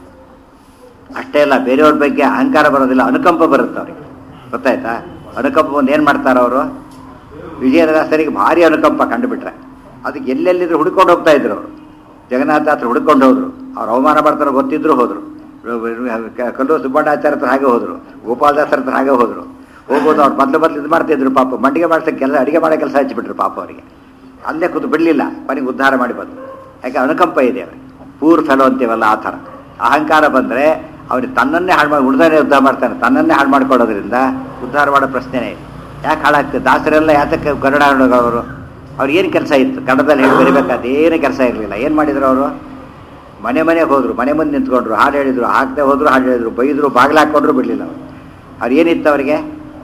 ಅಷ್ಟೇ ಅಲ್ಲ ಬೇರೆಯವ್ರ ಬಗ್ಗೆ ಅಹಂಕಾರ ಬರೋದಿಲ್ಲ ಅನುಕಂಪ ಬರುತ್ತೆ ಅವ್ರಿಗೆ ಗೊತ್ತಾಯ್ತಾ ಅನುಕಂಪ ಒಂದು ಏನು ಮಾಡ್ತಾರೆ ಅವರು ವಿಜಯದಾಸರಿಗೆ ಭಾರಿ ಅನುಕಂಪ ಕಂಡುಬಿಟ್ರೆ ಅದಕ್ಕೆ ಎಲ್ಲೆಲ್ಲಿದ್ರು ಹುಡ್ಕೊಂಡು ಹೋಗ್ತಾ ಇದ್ರು ಅವರು ಜಗನ್ನಾಥ ಹತ್ರ ಹುಡ್ಕೊಂಡು ಹೋದ್ರು ಅವ್ರು ಅವಮಾನ ಮಾಡ್ತಾರೋ ಗೊತ್ತಿದ್ರು ಹೋದ್ರು ಕಲ್ಲು ಸುಬ್ಬಣ್ಣಾಚಾರ್ಯ ಹತ್ರ ಹಾಗೆ ಹೋದ್ರು ಗೋಪಾಲದಾಸರ ಹತ್ರ ಹಾಗೆ ಹೋದ್ರು ಹೋಗೋದು ಅವ್ರು ಮೊದಲು ಮೊದಲು ಇದು ಮಾಡ್ತಿದ್ರು ಪಾಪ ಮಂಡಿಗೆ ಮಾಡ್ಸಕ್ಕೆ ಕೆಲಸ ಅಡಿಗೆ ಮಾಡೋ ಕೆಲಸ ಹಚ್ಚಿಬಿಟ್ರು ಪಾಪ ಅವರಿಗೆ ಅಲ್ಲೇ ಕೂತು ಬಿಡಲಿಲ್ಲ ಕೊನೆಗೆ ಉದ್ಧಾರ ಮಾಡಿ ಬಂದರು ಯಾಕೆ ಅನುಕಂಪ ಇದೆ ಅವ್ರಿಗೆ ಪೂರ್ ಫೆಲೋ ಅಂತೀವಲ್ಲ ಆ ಥರ ಅಹಂಕಾರ ಬಂದರೆ ಅವ್ರಿಗೆ ತನ್ನನ್ನೇ ಹಾಳು ಮಾಡಿ ಉಳ್ದಾನೆ ಉದ್ಧಾರ ಮಾಡ್ತಾನೆ ತನ್ನನ್ನೇ ಹಾಳು ಮಾಡ್ಕೊಳ್ಳೋದ್ರಿಂದ ಉದ್ಧಾರ ಮಾಡೋ ಪ್ರಶ್ನೆನೇ ಇಲ್ಲ ಯಾಕೆ ಹಾಳಾಗ್ತದೆ ದಾಸರೆಲ್ಲ ಯಾತಕ್ಕೆ ಕನ್ನಡ ಅವರು ಅವ್ರಿಗೇನು ಕೆಲಸ ಇತ್ತು ಕನ್ನಡದಲ್ಲಿ ಹೇಳಿ ಬರಿಬೇಕಾದ ಏನು ಕೆಲಸ ಇರಲಿಲ್ಲ ಏನು ಮಾಡಿದ್ರು ಅವರು ಮನೆ ಮನೆಗೆ ಹೋದ್ರು ಮನೆ ಮುಂದೆ ನಿಂತ್ಕೊಂಡ್ರು ಹಾಡು ಹೇಳಿದ್ರು ಹಾಕದೆ ಹೋದ್ರು ಹಾಡು ಹೇಳಿದ್ರು ಬೈದ್ರು ಬಾಗಿಲು ಹಾಕ್ಕೊಂಡ್ರು ಬಿಡಲಿಲ್ಲ ಅವರು ಅವ್ರು ಏನಿತ್ತು ಅವರಿಗೆ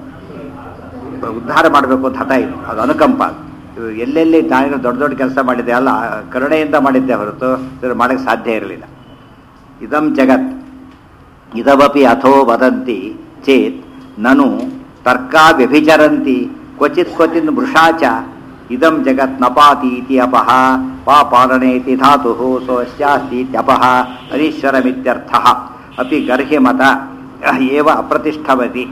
ಉದ್ಧಾರ ಮಾಡಬೇಕು ಅಂತ ಹಠ ಇತ್ತು ಅದು ಅನುಕಂಪ ಇವು ಎಲ್ಲೆಲ್ಲಿ ನಾನು ದೊಡ್ಡ ದೊಡ್ಡ ಕೆಲಸ ಮಾಡಿದ್ದೆ ಅಲ್ಲ ಕರುಣೆಯಿಂದ ಮಾಡಿದ್ದೆ ಹೊರತು ಇದ್ರ ಮಾಡೋಕ್ಕೆ ಸಾಧ್ಯ ಇರಲಿಲ್ಲ ಇದಂ ಜಗತ್ ಇದವಪಿ ಅಥೋ ವದಂತಿ ಚೇತ್ ನನು ತರ್ಕ ವ್ಯಭಿಚರಂತಿ ಕ್ವಚಿತ್ ಕ್ವಚಿತ್ ಮೃಷಾಚ ಇದಂ ಜಗತ್ ನಪಾತೀತಿ ಅಪಹ ಪಾಪಾಲನೇತಿ ಧಾತು ಸ್ವಸ್ಯಾಸ್ತೀತ್ಯಪಹ ಅನೀಶ್ವರಮಿತ್ಯರ್ಥ ಅಪಿ ಗರ್ಹ್ಯಮತ ಏವ ಅಪ್ರತಿಷ್ಠವತಿ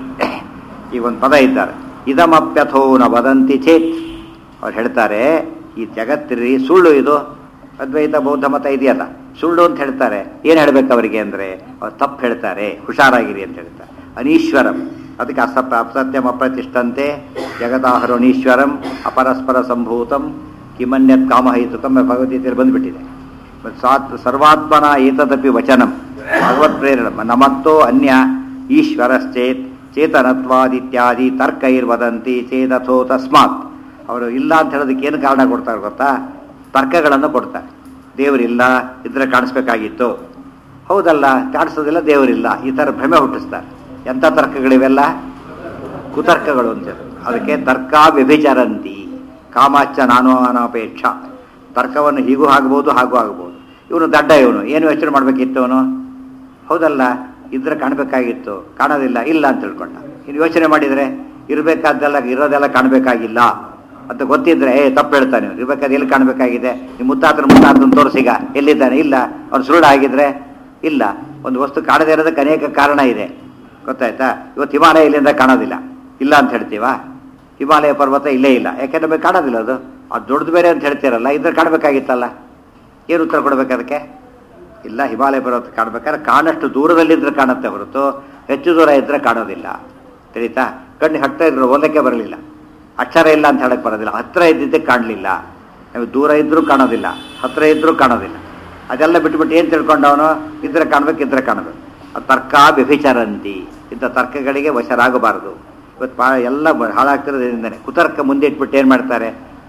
ಈ ಒಂದು ಪದ ಇದ್ದಾರೆ ಇದಮಪ್ಯಥೋ ನ ವದಂತಿ ಚೇತ್ ಅವ್ರು ಹೇಳ್ತಾರೆ ಈ ಜಗತ್ತಿರಿ ಸುಳ್ಳು ಇದು ಅದ್ವೈತ ಬೌದ್ಧ ಮತ ಇದೆಯಲ್ಲ ಸುಳ್ಳು ಅಂತ ಹೇಳ್ತಾರೆ ಏನು ಹೇಳ್ಬೇಕು ಅವರಿಗೆ ಅಂದರೆ ಅವ್ರು ತಪ್ಪು ಹೇಳ್ತಾರೆ ಹುಷಾರಾಗಿರಿ ಅಂತ ಹೇಳ್ತಾರೆ ಅನೀಶ್ವರಂ ಅದಕ್ಕೆ ಅಸಪ್ಪ ಅಸತ್ಯಂ ಅಪ್ರತಿಷ್ಠಂತೆ ಜಗದಾಹರಣೀಶ್ವರಂ ಅಪರಸ್ಪರ ಸಂಭೂತಂ ಕಿಮನ್ಯತ್ ಕಾಮಹೈತುಕಂ ಭಗವದ್ಗೀತೆಯಲ್ಲಿ ಬಂದ್ಬಿಟ್ಟಿದೆ ಮತ್ತು ಸಾತ್ ಸರ್ವಾತ್ಮನ ಏತದಪಿ ವಚನಂ ಭಗವತ್ ಪ್ರೇರಣ ನಮತ್ತೋ ಅನ್ಯ ಈಶ್ವರಶ್ಚೇತ್ ಚೇತನತ್ವಾದಿತ್ಯಾದಿ ತರ್ಕೈರ್ವದಂತಿ ಚೇತಥೋ ತಸ್ಮಾತ್ ಅವರು ಇಲ್ಲ ಅಂತ ಹೇಳೋದಕ್ಕೆ ಏನು ಕಾರಣ ಕೊಡ್ತಾರೆ ಗೊತ್ತಾ ತರ್ಕಗಳನ್ನು ಕೊಡ್ತಾರೆ ದೇವರಿಲ್ಲ ಇದ್ರೆ ಕಾಣಿಸ್ಬೇಕಾಗಿತ್ತು ಹೌದಲ್ಲ ಕಾಣಿಸೋದಿಲ್ಲ ದೇವರಿಲ್ಲ ಈ ಥರ ಭ್ರಮೆ ಹುಟ್ಟಿಸ್ತಾರೆ ಎಂಥ ತರ್ಕಗಳಿವೆಲ್ಲ ಕುತರ್ಕಗಳು ಅಂತ ಅದಕ್ಕೆ ತರ್ಕ ವ್ಯಭಿಚರಂತಿ ಕಾಮಾಚ್ಚ ನಾನು ಅನಪೇಕ್ಷ ತರ್ಕವನ್ನು ಹೀಗೂ ಆಗ್ಬೋದು ಹಾಗೂ ಆಗ್ಬೋದು ಇವನು ದಡ್ಡ ಇವನು ಏನು ಯೋಚನೆ ಮಾಡಬೇಕಿತ್ತು ಅವನು ಹೌದಲ್ಲ ಇದ್ರೆ ಕಾಣಬೇಕಾಗಿತ್ತು ಕಾಣೋದಿಲ್ಲ ಇಲ್ಲ ಅಂತ ತಿಳ್ಕೊಂಡ ಇನ್ನು ಯೋಚನೆ ಮಾಡಿದರೆ ಇರಬೇಕಾದ್ದೆಲ್ಲ ಇರೋದೆಲ್ಲ ಕಾಣಬೇಕಾಗಿಲ್ಲ ಅಂತ ಗೊತ್ತಿದ್ರೆ ಏ ತಪ್ಪು ಹೇಳ್ತಾನೆ ಇವ್ನು ಇರ್ಬೇಕಾದ್ರೆ ಎಲ್ಲಿ ಕಾಣಬೇಕಾಗಿದೆ ನಿಮ್ಮ ಮುತ್ತಾತನ ಮುತ್ತಾತನ ತೋರಿಸಿಗ ಎಲ್ಲಿದ್ದಾನೆ ಇಲ್ಲ ಅವ್ನು ಸುಳ್ಳು ಆಗಿದ್ರೆ ಇಲ್ಲ ಒಂದು ವಸ್ತು ಕಾಣದೇ ಇರೋದಕ್ಕೆ ಅನೇಕ ಕಾರಣ ಇದೆ ಗೊತ್ತಾಯ್ತಾ ಇವತ್ತು ಹಿಮಾಲಯ ಇಲ್ಲಿಂದ ಕಾಣೋದಿಲ್ಲ ಇಲ್ಲ ಅಂತ ಹೇಳ್ತೀವಾ ಹಿಮಾಲಯ ಪರ್ವತ ಇಲ್ಲೇ ಇಲ್ಲ ಯಾಕೆಂದ್ರೆ ನಮಗೆ ಕಾಣೋದಿಲ್ಲ ಅದು ಅದು ದೊಡ್ಡದು ಬೇರೆ ಅಂತ ಹೇಳ್ತೀರಲ್ಲ ಇದ್ರೆ ಕಾಣಬೇಕಾಗಿತ್ತಲ್ಲ ಏನು ಉತ್ತರ ಕೊಡ್ಬೇಕು ಅದಕ್ಕೆ ಇಲ್ಲ ಹಿಮಾಲಯ ಪರ್ವತ ಕಾಣಬೇಕಾದ್ರೆ ಕಾಣಷ್ಟು ದೂರದಲ್ಲಿದ್ದರೆ ಕಾಣುತ್ತೆ ಹೊರತು ಹೆಚ್ಚು ದೂರ ಇದ್ದರೆ ಕಾಣೋದಿಲ್ಲ ತಿಳಿತಾ ಕಣ್ಣು ಹತ್ತ ಇದ್ರು ಓದಕ್ಕೆ ಬರಲಿಲ್ಲ ಅಕ್ಷರ ಇಲ್ಲ ಅಂತ ಹೇಳಕ್ಕೆ ಬರೋದಿಲ್ಲ ಹತ್ತಿರ ಇದ್ದಿದ್ದಕ್ಕೆ ಕಾಣಲಿಲ್ಲ ನಾವು ದೂರ ಇದ್ದರೂ ಕಾಣೋದಿಲ್ಲ ಹತ್ತಿರ ಇದ್ದರೂ ಕಾಣೋದಿಲ್ಲ ಅದೆಲ್ಲ ಬಿಟ್ಬಿಟ್ಟು ಏನು ತಿಳ್ಕೊಂಡವನು ಇದ್ರೆ ಕಾಣ್ಬೇಕು ಇದ್ರೆ ಕಾಣಬೇಕು ಅದು ತರ್ಕ ವ್ಯಭಿಚಾರಂತಿ ಇಂಥ ತರ್ಕಗಳಿಗೆ ವಶರಾಗಬಾರದು ಇವತ್ತು ಬಾ ಎಲ್ಲ ಬ- ಹಾಳಾಗ್ತಿರೋದ್ರಿಂದನೇ ಕುತರ್ಕ ಮುಂದೆ ಇಟ್ಬಿಟ್ಟು ಏನು ಮಾಡ್ತಾರೆ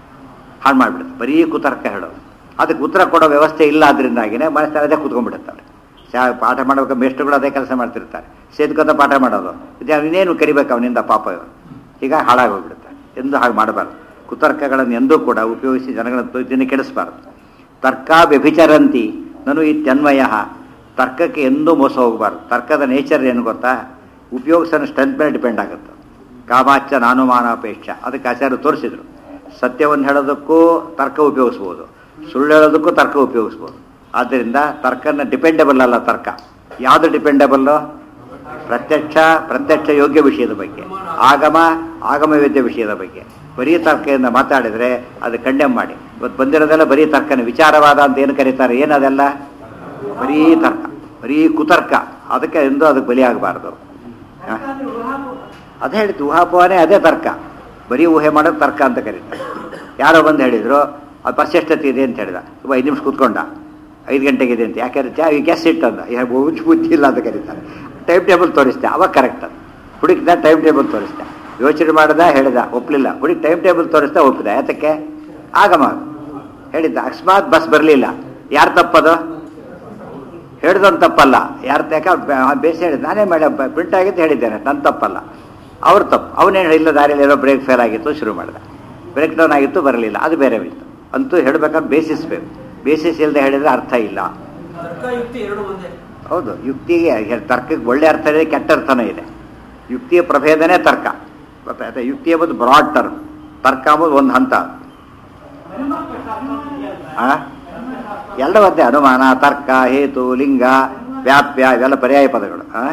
ಹಾಳು ಮಾಡಿಬಿಡುತ್ತೆ ಬರೀ ಕುತರ್ಕ ಹೇಳೋದು ಅದಕ್ಕೆ ಉತ್ತರ ಕೊಡೋ ವ್ಯವಸ್ಥೆ ಇಲ್ಲ ಅದರಿಂದಾಗಿನೇ ಮನಸ್ಸಿನಲ್ಲಿ ಅದೇ ಕೂತ್ಕೊಂಡ್ಬಿಡುತ್ತಾರೆ ಶಾ ಪಾಠ ಮಾಡಬೇಕು ಮೇಷ್ಟ್ರುಗಳು ಅದೇ ಕೆಲಸ ಮಾಡ್ತಿರ್ತಾರೆ ಸೇದ್ಕೊತ ಪಾಠ ಮಾಡೋದು ಇದು ಇನ್ನೇನು ಕರಿಬೇಕು ಅವನಿಂದ ಪಾಪ ಇವ ಈಗ ಹಾಳಾಗೋಗ್ಬಿಡುತ್ತೆ ಎಂದು ಹಾಗೆ ಮಾಡಬಾರ್ದು ಕುತರ್ಕಗಳನ್ನು ಎಂದೂ ಕೂಡ ಉಪಯೋಗಿಸಿ ಜನಗಳನ್ನು ಇದನ್ನು ಕೆಡಿಸಬಾರ್ದು ತರ್ಕ ವ್ಯಭಿಚರಂತಿ ನಾನು ಈ ತನ್ಮಯ ತರ್ಕಕ್ಕೆ ಎಂದೂ ಮೋಸ ಹೋಗಬಾರ್ದು ತರ್ಕದ ನೇಚರ್ ಏನು ಗೊತ್ತಾ ಉಪಯೋಗಿಸೋ ಸ್ಟ್ರೆಂತ್ ಮೇಲೆ ಡಿಪೆಂಡ್ ಆಗುತ್ತೆ ಕಾಮಾಚ್ಚ ನಾನುಮಾನಾಪೇಕ್ಷ ಅದಕ್ಕೆ ಆಚಾರ್ಯರು ತೋರಿಸಿದ್ರು ಸತ್ಯವನ್ನು ಹೇಳೋದಕ್ಕೂ ತರ್ಕ ಉಪಯೋಗಿಸ್ಬೋದು ಸುಳ್ಳು ಹೇಳೋದಕ್ಕೂ ತರ್ಕ ಉಪಯೋಗಿಸ್ಬೋದು ಆದ್ದರಿಂದ ತರ್ಕನ ಡಿಪೆಂಡಬಲ್ ಅಲ್ಲ ತರ್ಕ ಯಾವುದು ಡಿಪೆಂಡಬಲ್ಲು ಪ್ರತ್ಯಕ್ಷ ಪ್ರತ್ಯಕ್ಷ ಯೋಗ್ಯ ವಿಷಯದ ಬಗ್ಗೆ ಆಗಮ ಆಗಮ ವೇದ್ಯ ವಿಷಯದ ಬಗ್ಗೆ ಬರೀ ತರ್ಕದಿಂದ ಮಾತಾಡಿದರೆ ಅದು ಕಂಡೆಮ್ ಮಾಡಿ ಇವತ್ತು ಬಂದಿರೋದೆಲ್ಲ ಬರೀ ತರ್ಕನೇ ವಿಚಾರವಾದ ಅಂತ ಏನು ಕರೀತಾರೆ ಏನದೆಲ್ಲ ಬರೀ ತರ್ಕ ಬರೀ ಕುತರ್ಕ ಅದಕ್ಕೆ ಎಂದು ಅದಕ್ಕೆ ಬಲಿಯಾಗಬಾರ್ದು ಹ? ಅದೇ ಹೇಳಿದ್ದು ಊಹಾಪೋಹನೆ ಅದೇ ತರ್ಕ ಬರೀ ಊಹೆ ಮಾಡೋದು ತರ್ಕ ಅಂತ ಕರೀತಾರೆ ಯಾರೋ ಬಂದು ಹೇಳಿದ್ರು ಅದು ಬಸ್ ಎಷ್ಟೊತ್ತಿ ಇದೆ ಅಂತ ಹೇಳಿದ ತುಂಬ ಐದು ನಿಮಿಷ ಕೂತ್ಕೊಂಡ ಐದು ಗಂಟೆಗೆ ಇದೆ ಅಂತ ಯಾಕೆಂದ್ರೆ ಚಾ ಗ್ಯಾಸ್ ಇಟ್ಟಂದ ಈಗ ಬುದ್ಧಿ ಬುದ್ಧಿ ಇಲ್ಲ ಅಂತ ಕರೀತಾರೆ ಟೈಮ್ ಟೇಬಲ್ ತೋರಿಸ್ದೆ ಅವಾಗ ಕರೆಕ್ಟ್ ಅದು ಹುಡುಕಿದ ಟೈಮ್ ಟೇಬಲ್ ತೋರಿಸ್ದೆ ಯೋಚನೆ ಮಾಡ್ದ ಹೇಳಿದ ಒಪ್ಪಲಿಲ್ಲ ಹುಡುಗಿ ಟೈಮ್ ಟೇಬಲ್ ತೋರಿಸ್ದೆ ಒಪ್ಪಿದ ಯಾತಕ್ಕೆ ಆಗಮ ಹೇಳಿದ್ದ ಅಕಸ್ಮಾತ್ ಬಸ್ ಬರಲಿಲ್ಲ ಯಾರು ತಪ್ಪದು ಹೇಳಿದವನು ತಪ್ಪಲ್ಲ ಯಾರು ಯಾಕೆ ಬೇಸಿ ಹೇಳಿದ ನಾನೇ ಮೇಡ ಪ್ರಿಂಟ್ ಆಗಿದ್ದು ಹೇಳಿದ್ದೇನೆ ನನ್ನ ತಪ್ಪಲ್ಲ ಅವ್ರ ತಪ್ಪು ಅವನೇನು ಇಲ್ಲ ದಾರಿಯಲ್ಲಿ ಏನೋ ಬ್ರೇಕ್ ಫೇಲ್ ಆಗಿತ್ತು ಶುರು ಮಾಡಿದ ಬ್ರೇಕ್ ಡೌನ್ ಆಗಿತ್ತು ಬರಲಿಲ್ಲ ಅದು ಬೇರೆ ಬಿತ್ತು ಅಂತೂ ಹೇಳಬೇಕಾದ್ರೆ ಬೇಸಿಸ್ ಬೇಕು ಬೇಸಿಸ್ ಇಲ್ಲದೆ ಹೇಳಿದ್ರೆ ಅರ್ಥ ಇಲ್ಲ ತರ್ಕ ಯುಕ್ತಿ ಎರಡು ಒಂದೇ ಹೌದು ಯುಕ್ತಿಗೆ ಹೆ- ತರ್ಕಕ್ಕೆ ಒಳ್ಳೆ ಅರ್ಥ ಇದೆ ಕೆಟ್ಟ ಅರ್ಥನೂ ಇದೆ ಯುಕ್ತಿಯ ಪ್ರಭೇದನೇ ತರ್ಕ ಗೊತ್ತಾಯ್ತಾ ಯುಕ್ತಿ ಎಂಬುದು ಬ್ರಾಡ್ ಟರ್ಮ್ ತರ್ಕ ಎಂಬುದು ಒಂದು ಹಂತ ಆ? ಎಲ್ಲ ಒಂದೇ ಅನುಮಾನ ತರ್ಕ ಹೇತು ಲಿಂಗ ವ್ಯಾಪ್ಯ ಇವೆಲ್ಲ ಪರ್ಯಾಯ ಪದಗಳು ಆ?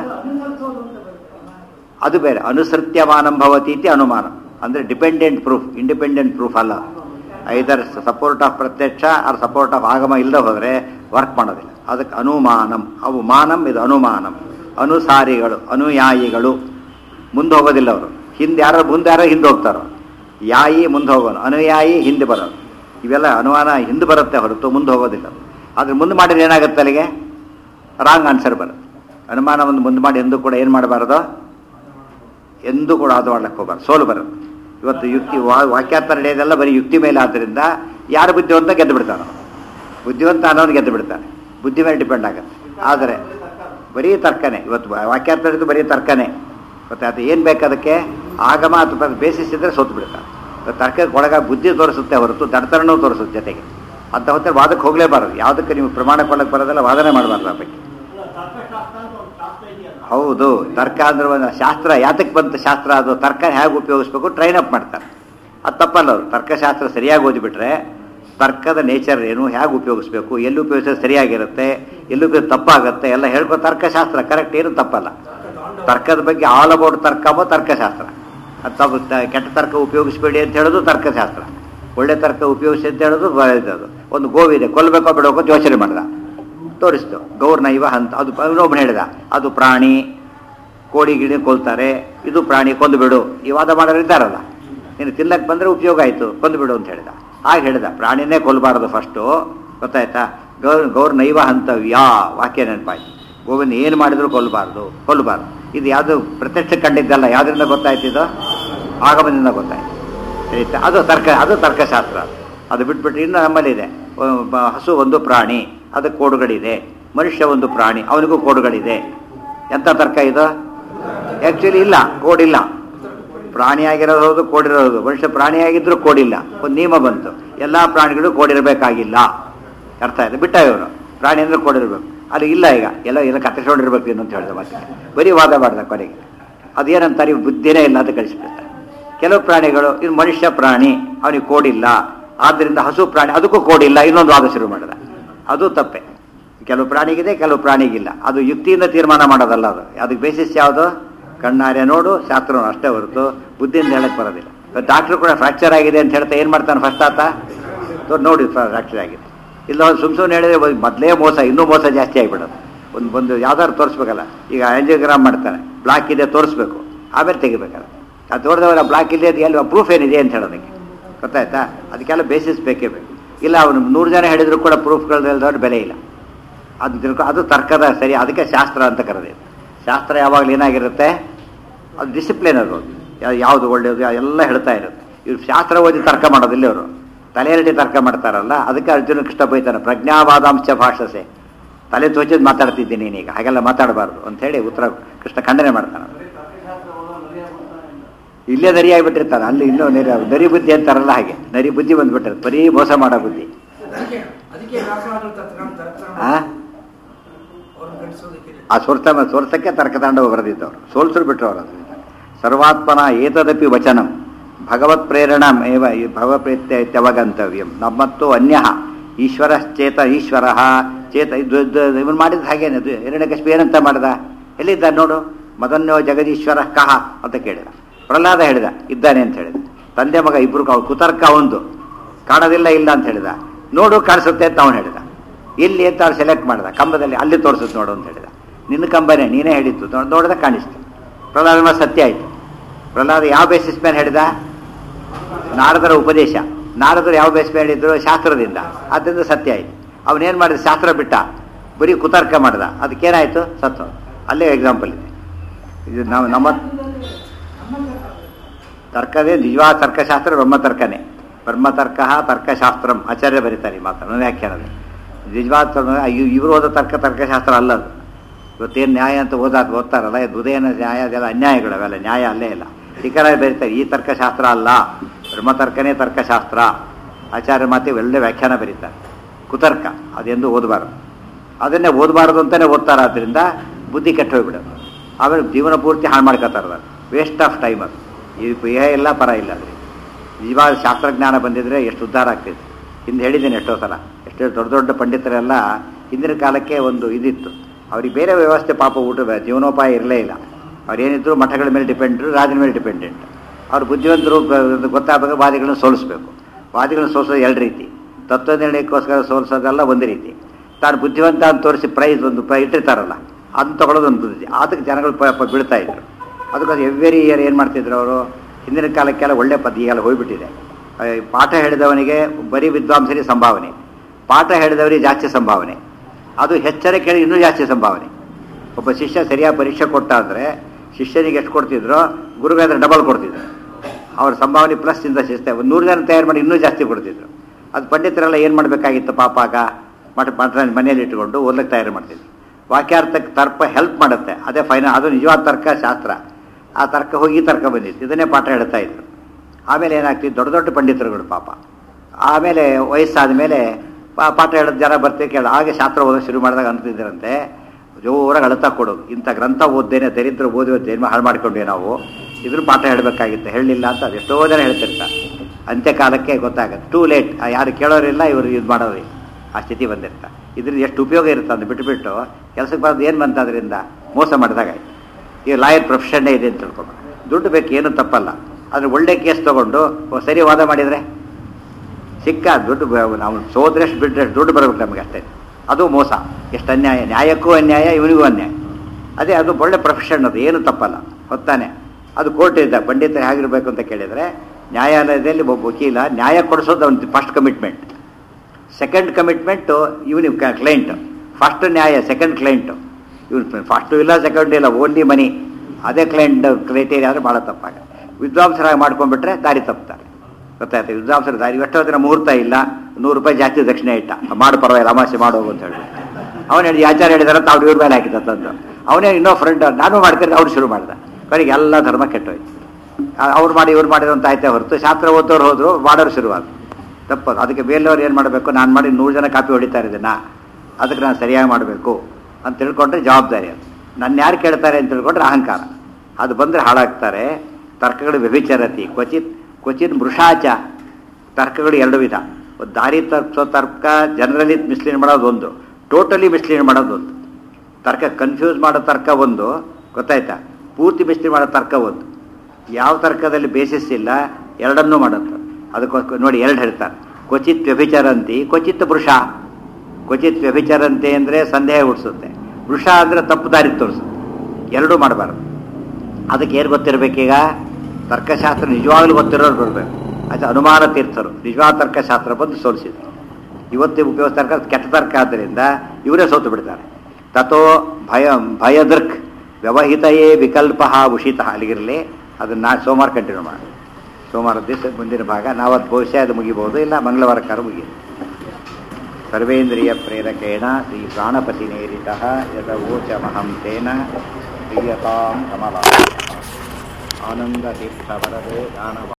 ಅದು ಬೇರೆ ಅನುಸೃತ್ಯಮಾನಂ ಭವತಿ ಇತಿ ಅನುಮಾನ ಅಂದ್ರೆ ಡಿಪೆಂಡೆಂಟ್ ಪ್ರೂಫ್ ಇಂಡಿಪೆಂಡೆಂಟ್ ಪ್ರೂಫ್ ಅಲ್ಲ ಐದರ್ ಸಪೋರ್ಟ್ ಆಫ್ ಪ್ರತ್ಯಕ್ಷ ಆರ್ ಸಪೋರ್ಟ್ ಆಫ್ ಆಗಮ ಇಲ್ಲದೆ ಹೋದರೆ ವರ್ಕ್ ಮಾಡೋದಿಲ್ಲ ಅದಕ್ಕೆ ಅನುಮಾನಂ ಅವು ಮಾನಂ ಇದು ಅನುಮಾನಂ ಅನುಸಾರಿಗಳು ಅನುಯಾಯಿಗಳು ಮುಂದೆ ಹೋಗೋದಿಲ್ಲ ಅವರು ಹಿಂದೆ ಯಾರೋ ಮುಂದೆ ಯಾರೋ ಹಿಂದೆ ಹೋಗ್ತಾರೋ ಯಾಯಿ ಮುಂದೆ ಹೋಗೋನು ಅನುಯಾಯಿ ಹಿಂದೆ ಬರೋದು ಇವೆಲ್ಲ ಅನುಮಾನ ಹಿಂದೆ ಬರುತ್ತೆ ಹೊರತು ಮುಂದೆ ಹೋಗೋದಿಲ್ಲ ಆದ್ರೆ ಮುಂದೆ ಮಾಡಿದ್ರೆ ಏನಾಗುತ್ತೆ ಅಲ್ಲಿಗೆ ರಾಂಗ್ ಆನ್ಸರ್ ಬರುತ್ತೆ ಅನುಮಾನವನ್ನು ಮುಂದೆ ಮಾಡಿ ಎಂದೂ ಕೂಡ ಏನು ಮಾಡಬಾರ್ದು ಎಂದೂ ಕೂಡ ಅದು ಮಾಡ್ಲಿಕ್ಕೆ ಹೋಗ್ಬಾರ್ದು ಸೋಲು ಬರುತ್ತೆ ಇವತ್ತು ಯುಕ್ತಿ ವಾ- ವಾಕ್ಯಾರ್ಥ ನಡೆಯೋದೆಲ್ಲ ಬರೀ ಯುಕ್ತಿ ಮೇಲೆ ಆದ್ದರಿಂದ ಯಾರು ಬುದ್ಧಿವಂತ ಗೆದ್ದು ಬಿಡ್ತಾನೆ ಬುದ್ಧಿವಂತ ಅನ್ನೋನು ಗೆದ್ದು ಬಿಡ್ತಾನೆ ಬುದ್ಧಿ ಮೇಲೆ ಡಿಪೆಂಡ್ ಆಗುತ್ತೆ ಆದರೆ ಬರೀ ತರ್ಕನೇ ಇವತ್ತು ವಾ- ವಾಕ್ಯಾರ್ಥ ನಡೆದು ಬರೀ ತರ್ಕನೇ ಮತ್ತೆ ಅದು ಏನು ಬೇಕು ಅದಕ್ಕೆ ಆಗಮ ಅಥವಾ ಬೇಸಿಸ್ ಇದ್ದರೆ ಸೋತು ಬಿಡ್ತಾನೆ ಇವತ್ತು ತರ್ಕಕ್ಕೆ ಒಳಗ ಬುದ್ಧಿ ತೋರಿಸುತ್ತೆ ಹೊರತು ದಡ್ತನೂ ತೋರಿಸುತ್ತೆ ಜೊತೆಗೆ ಅಂತ ಹೊತ್ತಲ್ಲಿ ವಾದಕ್ಕೆ ಹೋಗಲೇಬಾರದು ಯಾವುದಕ್ಕೆ ನೀವು ಪ್ರಮಾಣ ಕೊಡಕ್ಕೆ ಬರೋದಲ್ಲ ವಾದನೆ ಮಾಡಬಾರ್ದು ಆ ಬಗ್ಗೆ ಹೌದು ತರ್ಕ ಅಂದ್ರೆ ಒಂದು ಶಾಸ್ತ್ರ ಯಾತಕ್ಕೆ ಬಂತ ಶಾಸ್ತ್ರ ಅದು ತರ್ಕ ಹೇಗೆ ಉಪಯೋಗಿಸ್ಬೇಕು ಟ್ರೈನ್ ಅಪ್ ಮಾಡ್ತಾರೆ ಅದು ತಪ್ಪಲ್ಲ ಅವರು ತರ್ಕಶಾಸ್ತ್ರ ಸರಿಯಾಗಿ ಓದಿಬಿಟ್ರೆ ತರ್ಕದ ನೇಚರ್ ಏನು ಹೇಗೆ ಉಪಯೋಗಿಸ್ಬೇಕು ಎಲ್ಲಿ ಉಪಯೋಗಿಸಿದ್ರೆ ಸರಿಯಾಗಿರುತ್ತೆ ಎಲ್ಲಿ ಉಪಯೋಗ ತಪ್ಪಾಗುತ್ತೆ ಎಲ್ಲ ಹೇಳ್ಕೊ ತರ್ಕಶಾಸ್ತ್ರ ಕರೆಕ್ಟ್ ಏನು ತಪ್ಪಲ್ಲ ತರ್ಕದ ಬಗ್ಗೆ ಆಲ್ ಅಬೌಟ್ ತರ್ಕ ಅಂಬೋ ತರ್ಕಶಾಸ್ತ್ರ ಅದು ತಪ್ಪು ತ- ಕೆಟ್ಟ ತರ್ಕ ಉಪಯೋಗಿಸ್ಬೇಡಿ ಅಂತ ಹೇಳೋದು ತರ್ಕಶಾಸ್ತ್ರ ಒಳ್ಳೆ ತರ್ಕ ಉಪಯೋಗಿಸಿ ಅಂತ ಹೇಳೋದು ಬ- ಇದು. ಒಂದು ಗೋವಿದೆ ಕೊಲ್ಲಬೇಕೋ ಬಿಡಬೇಕೋ ಅಂತ ಯೋಚನೆ ಮಾಡ್ದ ತೋರಿಸ್ತು ಗೌರ್ನೈವ ಅಂತ ಅದು ಇನ್ನೊಬ್ಬನು ಹೇಳಿದ ಅದು ಪ್ರಾಣಿ ಕೋಳಿ ಗಿಡಿ ಕೊಲ್ತಾರೆ ಇದು ಪ್ರಾಣಿ ಕೊಂದು ಬಿಡು ಈ ವಾದ ಮಾಡೋರು ಇದ್ದಾರಲ್ಲ ನೀನು ತಿನ್ನಕ್ಕೆ ಬಂದರೆ ಉಪಯೋಗ ಆಯಿತು ಕೊಂದು ಬಿಡು ಅಂತ ಹೇಳಿದ ಹಾಗೆ ಹೇಳಿದ ಪ್ರಾಣಿನೇ ಕೊಲ್ಲಬಾರದು ಫಸ್ಟು ಗೊತ್ತಾಯ್ತಾ ಗೌರ್ ಗೌರ್ ನೈವ ಹಂತವ್ಯ ವಾಕ್ಯ ನೆನಪಾಯ್ತು ಗೋವಿಂದ ಏನು ಮಾಡಿದ್ರು ಕೊಲ್ಲಬಾರ್ದು ಕೊಲ್ಲಬಾರ್ದು ಇದು ಯಾವುದು ಪ್ರತ್ಯಕ್ಷ ಕಂಡಿದ್ದಲ್ಲ ಯಾವುದರಿಂದ ಗೊತ್ತಾಯ್ತಿದ್ದು ಆಗಮನದಿಂದ ಗೊತ್ತಾಯ್ತು ಆಯ್ತಾ? ಅದು ತರ್ಕ ಅದು ತರ್ಕಶಾಸ್ತ್ರ ಅದು ಬಿಟ್ಬಿಟ್ಟು ಇನ್ನು ನಮ್ಮಲ್ಲಿದೆ ಒಬ್ಬ ಹಸು ಒಂದು ಪ್ರಾಣಿ ಅದಕ್ಕೆ ಕೋಡುಗಳಿದೆ ಮನುಷ್ಯ ಒಂದು ಪ್ರಾಣಿ ಅವನಿಗೂ ಕೋಡುಗಳಿದೆ ಎಂಥ ತರ್ಕ ಇದು ಆ್ಯಕ್ಚುಲಿ ಇಲ್ಲ ಕೋಡಿಲ್ಲ ಪ್ರಾಣಿಯಾಗಿರೋದು ಹೌದು ಕೋಡಿರೋದು ಮನುಷ್ಯ ಪ್ರಾಣಿಯಾಗಿದ್ರೂ ಕೋಡಿಲ್ಲ ಒಂದು ನಿಯಮ ಬಂತು ಎಲ್ಲ ಪ್ರಾಣಿಗಳು ಕೋಡಿರಬೇಕಾಗಿಲ್ಲ ಅರ್ಥ ಆಯ್ತು ಬಿಟ್ಟ ಇವರು ಪ್ರಾಣಿ ಅಂದ್ರೆ ಕೋಡಿರ್ಬೇಕು ಅದು ಇಲ್ಲ ಈಗ ಎಲ್ಲ ಎಲ್ಲ ಕತ್ತರಿಸ್ಕೊಂಡಿರ್ಬೇಕು ಇನ್ನು ಅಂತ ಹೇಳಿದ ಮತ್ತೆ ಬರೀ ವಾದ ಮಾಡ್ದ ಕೊನೆಗೆ ಅದೇನಂತಾರೆ ಇವ್ ಬುದ್ಧಿನೇ ಇಲ್ಲ ಅಂತ ಕಳಿಸ್ಬಿಡ್ತಾರೆ ಕೆಲವು ಪ್ರಾಣಿಗಳು ಇದು ಮನುಷ್ಯ ಪ್ರಾಣಿ ಅವನಿಗೆ ಕೋಡಿಲ್ಲ ಆದ್ದರಿಂದ ಹಸು ಪ್ರಾಣಿ ಅದಕ್ಕೂ ಕೋಡಿಲ್ಲ ಇನ್ನೊಂದು ವಾದ ಶುರು ಮಾಡಿದ ಅದು ತಪ್ಪೆ ಕೆಲವು ಪ್ರಾಣಿಗಿದೆ ಕೆಲವು ಪ್ರಾಣಿಗಿಲ್ಲ ಅದು ಯುಕ್ತಿಯಿಂದ ತೀರ್ಮಾನ ಮಾಡೋದಲ್ಲ ಅದು ಅದಕ್ಕೆ ಬೇಸಿಸ್ ಯಾವುದು ಕಣ್ಣಾರೆ ನೋಡು ಶಾಸ್ತ್ರ ಅಷ್ಟೇ ಹೊರತು ಬುದ್ಧಿಯಿಂದ ಹೇಳಕ್ ಬರೋದಿಲ್ಲ ಡಾಕ್ಟ್ರು ಕೂಡ ಫ್ರಾಕ್ಚರ್ ಆಗಿದೆ ಅಂತ ಹೇಳ್ತಾ ಏನು ಮಾಡ್ತಾನೆ ಫಸ್ಟ್ ಆತ ತೋ- ನೋಡಿ ಫ್ರಾಕ್ಚರ್ ಆಗಿದೆ ಇಲ್ಲ ಸುಮ್ ಸುಮ್ಮನೆ ಹೇಳಿದ್ರೆ ಒಂದ್ ಮೊದಲೇ ಮೋಸ ಇನ್ನೂ ಮೋಸ ಜಾಸ್ತಿ ಆಗಿಬಿಡೋದು ಒಂದು ಒಂದು ಯಾವ್ದಾದ್ರು ತೋರಿಸ್ಬೇಕಲ್ಲ ಈಗ ಆಂಜಿಯೋಗ್ರಾಮ್ ಮಾಡ್ತಾನೆ ಬ್ಲಾಕ್ ಇದೆ ತೋರಿಸ್ಬೇಕು ಆಮೇಲೆ ತೆಗಿಬೇಕಲ್ಲ ಅದು ತೋರಿದವರ ಬ್ಲಾಕ್ ಇದೆ ಅದು ಎಲ್ಲಿ ಪ್ರೂಫ್ ಏನಿದೆ ಅಂತ ಹೇಳೋದಕ್ಕೆ ಗೊತ್ತಾಯ್ತಾ ಅದಕ್ಕೆಲ್ಲ ಬೇಸಿಸ್ ಬೇಕೇ ಬೇಕು ಇಲ್ಲ ಅವನು ನೂರು ಜನ ಹೇಳಿದ್ರು ಕೂಡ ಪ್ರೂಫ್ಗಳು ಬೆಲೆ ಇಲ್ಲ ಅದು ತಿಳ್ಕೊ ಅದು ತರ್ಕದ ಸರಿ ಅದಕ್ಕೆ ಶಾಸ್ತ್ರ ಅಂತ ಕರೆದಿದೆ ಶಾಸ್ತ್ರ ಯಾವಾಗಲೂ ಏನಾಗಿರುತ್ತೆ ಅದು ಡಿಸಿಪ್ಲಿನ್ ಅದು ಯಾ- ಯಾವುದು ಒಳ್ಳೆಯದು ಯಾ- ಎಲ್ಲ ಹೇಳ್ತಾ ಇರುತ್ತೆ ಇವ್ರು ಶಾಸ್ತ್ರ ಓದಿ ತರ್ಕ ಮಾಡೋದಿಲ್ಲ ಇವರು ತಲೆಯರಟಿ ತರ್ಕ ಮಾಡ್ತಾರಲ್ಲ ಅದಕ್ಕೆ ಅರ್ಜುನ ಕೃಷ್ಣ ಬೈತಾನೆ ಪ್ರಜ್ಞಾವಾದಾಂಶ ಭಾಷಸೆ ತಲೆ ತೋಚಿದ್ ಮಾತಾಡ್ತಿದ್ದೀನಿ ನೀನೀಗ ಹಾಗೆಲ್ಲ ಮಾತಾಡಬಾರ್ದು ಅಂತ ಹೇಳಿ ಉತ್ತರ ಕೃಷ್ಣ ಖಂಡನೆ ಮಾಡ್ತಾನೆ ಇಲ್ಲೇ ನರಿ ಆಗಿಬಿಟ್ಟಿರ್ತಾನೆ ಅಲ್ಲಿ ಇನ್ನೂ ನರಿ ನರಿ ಬುದ್ಧಿ ಅಂತಾರಲ್ಲ ಹಾಗೆ ನರಿ ಬುದ್ಧಿ ಬಂದ್ಬಿಟ್ಟಿರುತ್ತೆ ಬರೀ ಮೋಸ ಮಾಡೋ ಬುದ್ಧಿ ಅದಕ್ಕೆ ಅದಕ್ಕೆ ವ್ಯಾಸರಾಜರು ತತ್ರಾಂ ತರ್ಕರಾಂ ಆ ಅವ್ರನ್ನ ಕಟ್ಟಿಸೋದಕ್ಕೆ ಆ ಸೊರ್ತ ಸೊರ್ತಕ್ಕೆ ತರ್ಕತಾಂಡವ ಬರೆದಿದ್ದವರು ಸೋಲ್ಸರು ಬಿಟ್ಟರು ಅವರು ಅದರಿಂದ ಸರ್ವಾತ್ಮನ ಏತದಪಿ ವಚನಂ ಭಗವತ್ ಪ್ರೇರಣಂ ಏವ ಭಗವತ್ಪ್ರೇತ್ಯವಗಂತವ್ಯಂ ನಮ್ಮತ್ತು ಅನ್ಯ ಈಶ್ವರಶ್ಚೇತ ಈಶ್ವರ ಚೇತ ಇವನು ಮಾಡಿದ ಹಾಗೇನೆ ಹಿರಣ್ಯಕಶ್ಮಿ ಏನಂತ ಮಾಡ್ದ ಎಲ್ಲಿದ್ದ ನೋಡು ಮದನ್ಯೋ ಜಗದೀಶ್ವರ ಕಹ ಅಂತ ಕೇಳಿದ ಪ್ರಹ್ಲಾದ ಹೇಳಿದ ಇದ್ದಾನೆ ಅಂತ ಹೇಳಿದ ತಂದೆ ಮಗ ಇಬ್ರು ಅವ್ರು ಕುತರ್ಕ ಒಂದು ಕಾಣೋದಿಲ್ಲ ಇಲ್ಲ ಅಂತ ಹೇಳಿದ ನೋಡು ಕಾಣಿಸುತ್ತೆ ಅಂತ ಅವನು ಹೇಳಿದ ಎಲ್ಲಿ ಅಂತ ಅವ್ರು ಸೆಲೆಕ್ಟ್ ಮಾಡ್ದ ಕಂಬದಲ್ಲಿ ಅಲ್ಲಿ ತೋರಿಸುತ್ತೆ ನೋಡು ಅಂತ ಹೇಳಿದ ನಿನ್ನ ಕಂಬನೇ ನೀನೇ ಹೇಳಿದ್ದು ನೋಡ್- ನೋಡಿದ ಕಾಣಿಸ್ತು ಪ್ರಹ್ಲಾದ ಮೇಲೆ ಸತ್ಯ ಆಯ್ತು ಪ್ರಹ್ಲಾದ ಯಾವ ಬೇಸಿಸ್ ಮೇಲೆ ಹೇಳಿದ ನಾರದರ ಉಪದೇಶ ನಾರದರು ಯಾವ ಬೇಸ್ ಮೇಲೆ ಹೇಳಿದ್ರು ಶಾಸ್ತ್ರದಿಂದ ಆದ್ದರಿಂದ ಸತ್ಯ ಆಯ್ತು ಅವನೇನು ಮಾಡಿದ ಶಾಸ್ತ್ರ ಬಿಟ್ಟ ಬರೀ ಕುತರ್ಕ ಮಾಡ್ದ ಅದಕ್ಕೇನಾಯ್ತು ಸತ್ತು ಅಲ್ಲೇ ಎಕ್ಸಾಂಪಲ್ ಇದೆ ಇದು ನಾವು ನಮ್ಮ ತರ್ಕವೇ ನಿಜವಾದ ತರ್ಕಶಾಸ್ತ್ರ ಬ್ರಹ್ಮತರ್ಕನೇ ಬ್ರಹ್ಮತರ್ಕ ತರ್ಕಶಾಸ್ತ್ರಂ ಆಚಾರ್ಯ ಬರೀತಾರೆ ಈ ಮಾತನ್ನು ವ್ಯಾಖ್ಯಾನದಲ್ಲಿ ನಿಜವಾದ ತರ್ಕ- ಇವ್- ಇವ್ರು ಓದೋ ತರ್ಕ ತರ್ಕಶಾಸ್ತ್ರ ಅಲ್ಲ ಅದು ಇವತ್ತೇನು ನ್ಯಾಯ ಅಂತ ಓದಾದ ಓದ್ತಾರಲ್ಲ ಇದು ಉದಯನ ನ್ಯಾಯ ಅದೆಲ್ಲ ಅನ್ಯಾಯಗಳು ಅವೆಲ್ಲ ನ್ಯಾಯ ಅಲ್ಲೇ ಇಲ್ಲ ಟೀಕರ ಬರೀತಾರೆ ಈ ತರ್ಕಶಾಸ್ತ್ರ ಅಲ್ಲ ಬ್ರಹ್ಮತರ್ಕನೇ ತರ್ಕಶಾಸ್ತ್ರ ಆಚಾರ್ಯ ಮಾತೆ ಒಳ್ಳೆ ವ್ಯಾಖ್ಯಾನ ಬರೀತಾರೆ ಕುತರ್ಕ ಅದೆಂದು ಓದಬಾರದು ಅದನ್ನೇ ಓದಬಾರದು ಅಂತಾನೆ ಓದ್ತಾರೆ ಆದ್ದರಿಂದ ಬುದ್ಧಿ ಕೆಟ್ಟು ಹೋಗ್ಬಿಡೋದು ಆಮೇಲೆ ಜೀವನ ಪೂರ್ತಿ ಹಾಳು ಮಾಡ್ಕೋತಾರೆ ವೇಸ್ಟ್ ಆಫ್ ಟೈಮ್ ಅದು ಈ ಇಹ ಇಲ್ಲ ಪರ ಇಲ್ಲ ಅದ್ರಿ ನಿಜವಾದ ಶಾಸ್ತ್ರಜ್ಞಾನ ಬಂದಿದ್ರೆ ಎಷ್ಟು ಉದ್ಧಾರ ಆಗ್ತಿದೆ ಹಿಂದೆ ಹೇಳಿದ್ದೀನಿ ಎಷ್ಟೋ ಸಲ ಎಷ್ಟೋ ದೊಡ್ಡ ದೊಡ್ಡ ಪಂಡಿತರೆಲ್ಲ ಹಿಂದಿನ ಕಾಲಕ್ಕೆ ಒಂದು ಇದಿತ್ತು ಅವ್ರಿಗೆ ಬೇರೆ ವ್ಯವಸ್ಥೆ ಪಾಪ ಊಟ ಜೀವನೋಪಾಯ ಇರಲೇ ಇಲ್ಲ ಅವ್ರೇನಿದ್ರು ಮಠಗಳ ಮೇಲೆ ಡಿಪೆಂಡ್ ರಾಜನ ಮೇಲೆ ಡಿಪೆಂಡೆಂಟ್ ಅವ್ರು ಬುದ್ಧಿವಂತರು ಗ- ಗೊತ್ತಾಗಬೇಕು ವಾದಿಗಳನ್ನ ಸೋಲಿಸ್ಬೇಕು ವಾದಿಗಳನ್ನ ಸೋಲಿಸೋದು ಎರಡು ರೀತಿ ತತ್ವ ನಿರ್ಣಯಕ್ಕೋಸ್ಕರ ಸೋಲಿಸೋದೆಲ್ಲ ಒಂದು ರೀತಿ ತಾನು ಬುದ್ಧಿವಂತ ಅಂತ ತೋರಿಸಿ ಪ್ರೈಸ್ ಒಂದು ಪ್ರೈ ಇಟ್ಟಿರ್ತಾರಲ್ಲ ಅದನ್ನ ತಗೊಳ್ಳೋದು ಒಂದು ಬುದ್ಧಿ ಅದಕ್ಕೆ ಜನಗಳು ಪ- ಪ- ಬೀಳ್ತಾ ಇದ್ರು ಅದಕ್ಕೋಸ್ಕರ ಎವ್ರಿ ಇಯರ್ ಏನು ಮಾಡ್ತಿದ್ರು ಅವರು ಹಿಂದಿನ ಕಾಲಕ್ಕೆಲ್ಲ ಒಳ್ಳೆ ಪದ್ಯ ಈಗೆಲ್ಲ ಹೋಗ್ಬಿಟ್ಟಿದೆ ಆ, ಪಾಠ ಹೇಳಿದವನಿಗೆ ಬರೀ ವಿದ್ವಾಂಸರಿಗೆ ಸಂಭಾವನೆ ಪಾಠ ಹೇಳಿದವರಿಗೆ ಜಾಸ್ತಿ ಸಂಭಾವನೆ ಅದು ಹೆಚ್ಚರ ಕೇಳಿ ಇನ್ನೂ ಜಾಸ್ತಿ ಸಂಭಾವನೆ ಒಬ್ಬ ಶಿಷ್ಯ ಸರಿಯಾಗಿ ಪರೀಕ್ಷೆ ಕೊಟ್ಟ ಅಂದರೆ ಶಿಷ್ಯನಿಗೆ ಎಷ್ಟು ಕೊಡ್ತಿದ್ರೋ ಗುರುಗಾದ್ರೆ ಡಬಲ್ ಕೊಡ್ತಿದ್ರು ಅವ್ರ ಸಂಭಾವನೆ ಪ್ಲಸ್ ಇಂದ ಶಿಸ್ತೆ ಒಂದು ನೂರು ಜನ ತಯಾರು ಮಾಡಿ ಇನ್ನೂ ಜಾಸ್ತಿ ಕೊಡ್ತಿದ್ರು ಅದು ಪಂಡಿತರೆಲ್ಲ ಏನು ಮಾಡಬೇಕಾಗಿತ್ತು ಪಾಪ ಆಗ ಮಠ ಮಠ ಮನೆಯಲ್ಲಿ ಇಟ್ಕೊಂಡು ಓದ್ಲಿಕ್ಕೆ ತಯಾರು ಮಾಡ್ತಿದ್ರು ವಾಕ್ಯಾರ್ಥಕ್ಕೆ ತರ್ಕ ಹೆಲ್ಪ್ ಮಾಡುತ್ತೆ ಅದೇ ಫೈನ ಅದು ನಿಜವಾದ ತರ್ಕ ಶಾಸ್ತ್ರ ಆ ತರ್ಕ ಹೋಗಿ ತರ್ಕ ಬಂದಿತ್ತು ಇದನ್ನೇ ಪಾಠ ಹೇಳ್ತಾ ಇದ್ರು ಆಮೇಲೆ ಏನಾಗ್ತಿತ್ತು ದೊಡ್ಡ ದೊಡ್ಡ ಪಂಡಿತರುಗಳು ಪಾಪ ಆಮೇಲೆ ವಯಸ್ಸಾದ ಮೇಲೆ ಪಾ- ಪಾಠ ಹೇಳೋದು ಜನ ಬರ್ತೀವಿ ಕೇಳ ಹಾಗೆ ಶಾಸ್ತ್ರ ಓದೋಕೆ ಶುರು ಮಾಡಿದಾಗ ಅಂತಿದ್ರಂತೆ ಜೋರಾಗಿ ಅಳತಾ ಕೊಡೋದು ಇಂಥ ಗ್ರಂಥ ಓದ್ದೇನೆ ದರಿದ್ರ ಓದುವ ಜನ್ಮ ಹಾಳು ಮಾಡ್ಕೊಂಡ್ವಿ ನಾವು ಇದ್ರ ಪಾಠ ಹೇಳಬೇಕಾಗಿತ್ತು ಹೇಳಲಿಲ್ಲ ಅಂತ ಅದು ಎಷ್ಟೋ ಜನ ಹೇಳ್ತಿರ್ತಾರೆ ಅಂತ್ಯಕಾಲಕ್ಕೆ ಗೊತ್ತಾಗುತ್ತೆ ಟೂ ಲೇಟ್ ಯಾರು ಕೇಳೋರಿಲ್ಲ ಇವರು ಇದು ಮಾಡೋರಿ ಆ ಸ್ಥಿತಿ ಬಂದಿರ್ತಾರೆ ಇದ್ರಿಂದ ಎಷ್ಟು ಉಪಯೋಗ ಇರುತ್ತೆ ಅಂತ ಬಿಟ್ಟುಬಿಟ್ಟು ಕೆಲಸಕ್ಕೆ ಬರೋದು ಏನು ಬಂತ ಅದರಿಂದ ಮೋಸ ಮಾಡಿದಾಗ ಈಗ ಲಾಯರ್ ಪ್ರೊಫೆಷನ್ನೇ ಇದೆ ಅಂತ ತಿಳ್ಕೊಂಡು ದುಡ್ಡು ಬೇಕು ಏನು ತಪ್ಪಲ್ಲ ಆದರೆ ಒಳ್ಳೆ ಕೇಸ್ ತೊಗೊಂಡು ಓ, ಸರಿ ವಾದ ಮಾಡಿದರೆ ಸಿಕ್ಕ ದುಡ್ಡು ಬ- ನಾವು ಸೋದ್ರಷ್ಟು ಬಿಟ್ಟರೆ ದುಡ್ಡು ಬರಬೇಕು ನಮಗೆ ಅಷ್ಟೇ ಅದು ಮೋಸ ಎಷ್ಟು ಅನ್ಯಾಯ ನ್ಯಾಯಕ್ಕೂ ಅನ್ಯಾಯ ಇವನಿಗೂ ಅನ್ಯಾಯ ಅದೇ ಅದು ಒಳ್ಳೆ ಪ್ರೊಫೆಷನ್ ಅದು ಏನು ತಪ್ಪಲ್ಲ ಹೊತ್ತಾನೆ ಅದು ಕೋರ್ಟ್ ಇದ್ದ ಪಂಡಿತ ಹೇಗಿರಬೇಕು ಅಂತ ಕೇಳಿದರೆ ನ್ಯಾಯಾಲಯದಲ್ಲಿ ಒಬ್ಬ ವಕೀಲ ನ್ಯಾಯ ಕೊಡಿಸೋದು ಅವನ ಫಸ್ಟ್ ಕಮಿಟ್ಮೆಂಟ್ ಸೆಕೆಂಡ್ ಕಮಿಟ್ಮೆಂಟು ಇವನಿಗೆ ಕ್ಲೈಂಟ್ ಫಸ್ಟ್ ನ್ಯಾಯ ಸೆಕೆಂಡ್ ಕ್ಲೈಂಟು ಇವನು ಫಸ್ಟು ಇಲ್ಲ ಸೆಕೆಂಡ್ ಇಲ್ಲ ಓನ್ಲಿ ಮನಿ ಅದೇ ಕ್ಲೈಂಟ್ ಕ್ರೈಟೇರಿಯಾ ಆದರೆ ಭಾಳ ತಪ್ಪಾಗುತ್ತೆ ವಿದ್ವಾಂಸರಾಗಿ ಮಾಡ್ಕೊಂಡ್ಬಿಟ್ರೆ ದಾರಿ ತಪ್ತಾರೆ ಗೊತ್ತಾಯ್ತು ವಿದ್ವಾಂಸರ ದಾರಿ ಎಷ್ಟೋ ದಿನ ಮುಹೂರ್ತ ಇಲ್ಲ ನೂರು ರೂಪಾಯಿ ಜಾಸ್ತಿ ದಕ್ಷಿಣೆ ಇಟ್ಟ ಮಾಡು ಪರವಾಗಿಲ್ಲ ಅಮಾಸೆ ಮಾಡೋಗು ಅಂತ ಹೇಳಿ ಅವನು ಹೇಳಿ ಆಚಾರ ಹೇಳಿದಾರೆ ತಾವು ಇವ್ರ ಮೇಲೆ ಹಾಕಿದ ತಂದು ಅವನೇ ಇನ್ನೋ ಫ್ರೆಂಡ್ ನಾನು ಮಾಡ್ತೀನಿ ಅವ್ರು ಶುರು ಮಾಡ್ದ ಕೊನೆಗೆ ಎಲ್ಲ ಧರ್ಮ ಕೆಟ್ಟೋಯ್ತು ಆ- ಅವ್ರು ಮಾಡಿ ಇವ್ರು ಮಾಡಿದ್ರು ಅಂತ ಆಯ್ತಾ ಹೊರತು ಶಾಸ್ತ್ರ ಓದೋರು ಹೋದ್ರು ಮಾಡೋರು ಶುರುವಾದ ತಪ್ಪದು ಅದಕ್ಕೆ ಬೇರೆಯವ್ರು ಏನು ಮಾಡಬೇಕು ನಾನು ಮಾಡಿ ನೂರು ಜನ ಕಾಪಿ ಹೊಡಿತಾ ಇದ್ದೀನ ಅದಕ್ಕೆ ನಾನು ಸರಿಯಾಗಿ ಮಾಡಬೇಕು ಅಂತ ತಿಳ್ಕೊಂಡ್ರೆ ಜವಾಬ್ದಾರಿ ಅದು ನನ್ನ ಯಾರು ಕೇಳ್ತಾರೆ ಅಂತ ತಿಳ್ಕೊಂಡ್ರೆ ಅಹಂಕಾರ ಅದು ಬಂದರೆ ಹಾಳಾಗ್ತಾರೆ ತರ್ಕಗಳು ವ್ಯಭಿಚಾರತಿ ಕ್ವಚಿತ್ ಕ್ವಚಿತ್ ಮೃಷಾಚ ತರ್ಕಗಳು ಎರಡು ವಿಧ ಒಂದು ದಾರಿ ತರ್ಪಿಸೋ ತರ್ಕ ಜನರಲಿ ಮಿಸ್ಲೀಡ್ ಮಾಡೋದು ಒಂದು ಟೋಟಲಿ ಮಿಸ್ಲೀಡ್ ಮಾಡೋದು ಒಂದು ತರ್ಕ ಕನ್ಫ್ಯೂಸ್ ಮಾಡೋ ತರ್ಕ ಒಂದು ಗೊತ್ತಾಯ್ತಾ ಪೂರ್ತಿ ಮಿಸ್ಲೀಡ್ ಮಾಡೋ ತರ್ಕ ಒಂದು ಯಾವ ತರ್ಕದಲ್ಲಿ ಬೇಸಿಸ್ ಇಲ್ಲ ಎರಡನ್ನೂ ಮಾಡುತ್ತೆ ಅದಕ್ಕೋಸ್ಕರ ನೋಡಿ ಎರಡು ಹೇಳ್ತಾರೆ ಕ್ವಚಿತ್ ವ್ಯಭಿಚಾರಂತಿ ಕ್ವಚಿತ್ ವೃಷ ಕ್ವಚಿತ್ ವ್ಯಭಿಚಾರಂತೆ ಅಂದರೆ ಸಂದೇಹ ಹುಟ್ಟಿಸುತ್ತೆ ವೃಷ ಅಂದರೆ ತಪ್ಪು ದಾರಿ ತೋರಿಸುತ್ತೆ ಎರಡೂ ಮಾಡಬಾರ್ದು ಅದಕ್ಕೆ ಏನು ಗೊತ್ತಿರಬೇಕೀಗ ತರ್ಕಶಾಸ್ತ್ರ ನಿಜವಾಗ್ಲೂ ಗೊತ್ತಿರೋರು ಬರಬೇಕು ಅದು ಅನುಮಾನ ತೀರ್ಥರು ನಿಜವಾದ ತರ್ಕಶಾಸ್ತ್ರ ಬಂದು ಸೋಲಿಸಿದ್ರು ಇವತ್ತು ಉಪಯೋಗ ತರ್ಕ ಕೆಟ್ಟ ತರ್ಕ ಆದ್ದರಿಂದ ಇವರೇ ಸೋತು ಬಿಡ್ತಾರೆ ತಥೋ ಭಯ ಭಯದೃಕ್ ವ್ಯವಹಿತಯೇ ವಿಕಲ್ಪ ಉಷಿತ ಅಲ್ಲಿಗಿರಲಿ ಅದನ್ನು ನಾ ಸೋಮವಾರ ಕಂಟಿನ್ಯೂ ಮಾಡೋಣ ಸೋಮವಾರ ದಿವಸ ಮುಂದಿನ ಭಾಗ ನಾವತ್ತು ಬಹುಶಃ ಅದು ಮುಗಿಬೋದು ಇಲ್ಲ ಮಂಗಳವಾರಕ್ಕಾರ ಮುಗಿಯುತ್ತೆ ಸರ್ವೇಂದ್ರಿಯ ಪ್ರೇರಕೇಣ ಶ್ರೀ ಪ್ರಾಣಪತಿ ನೇರಿತ ಯದವೋಚಮಹಂ ತೇನ ಪ್ರಿಯತಾಂ ಕಮಲ ಆನಂದ ತೀರ್ಥವರದೆ ದಾನವ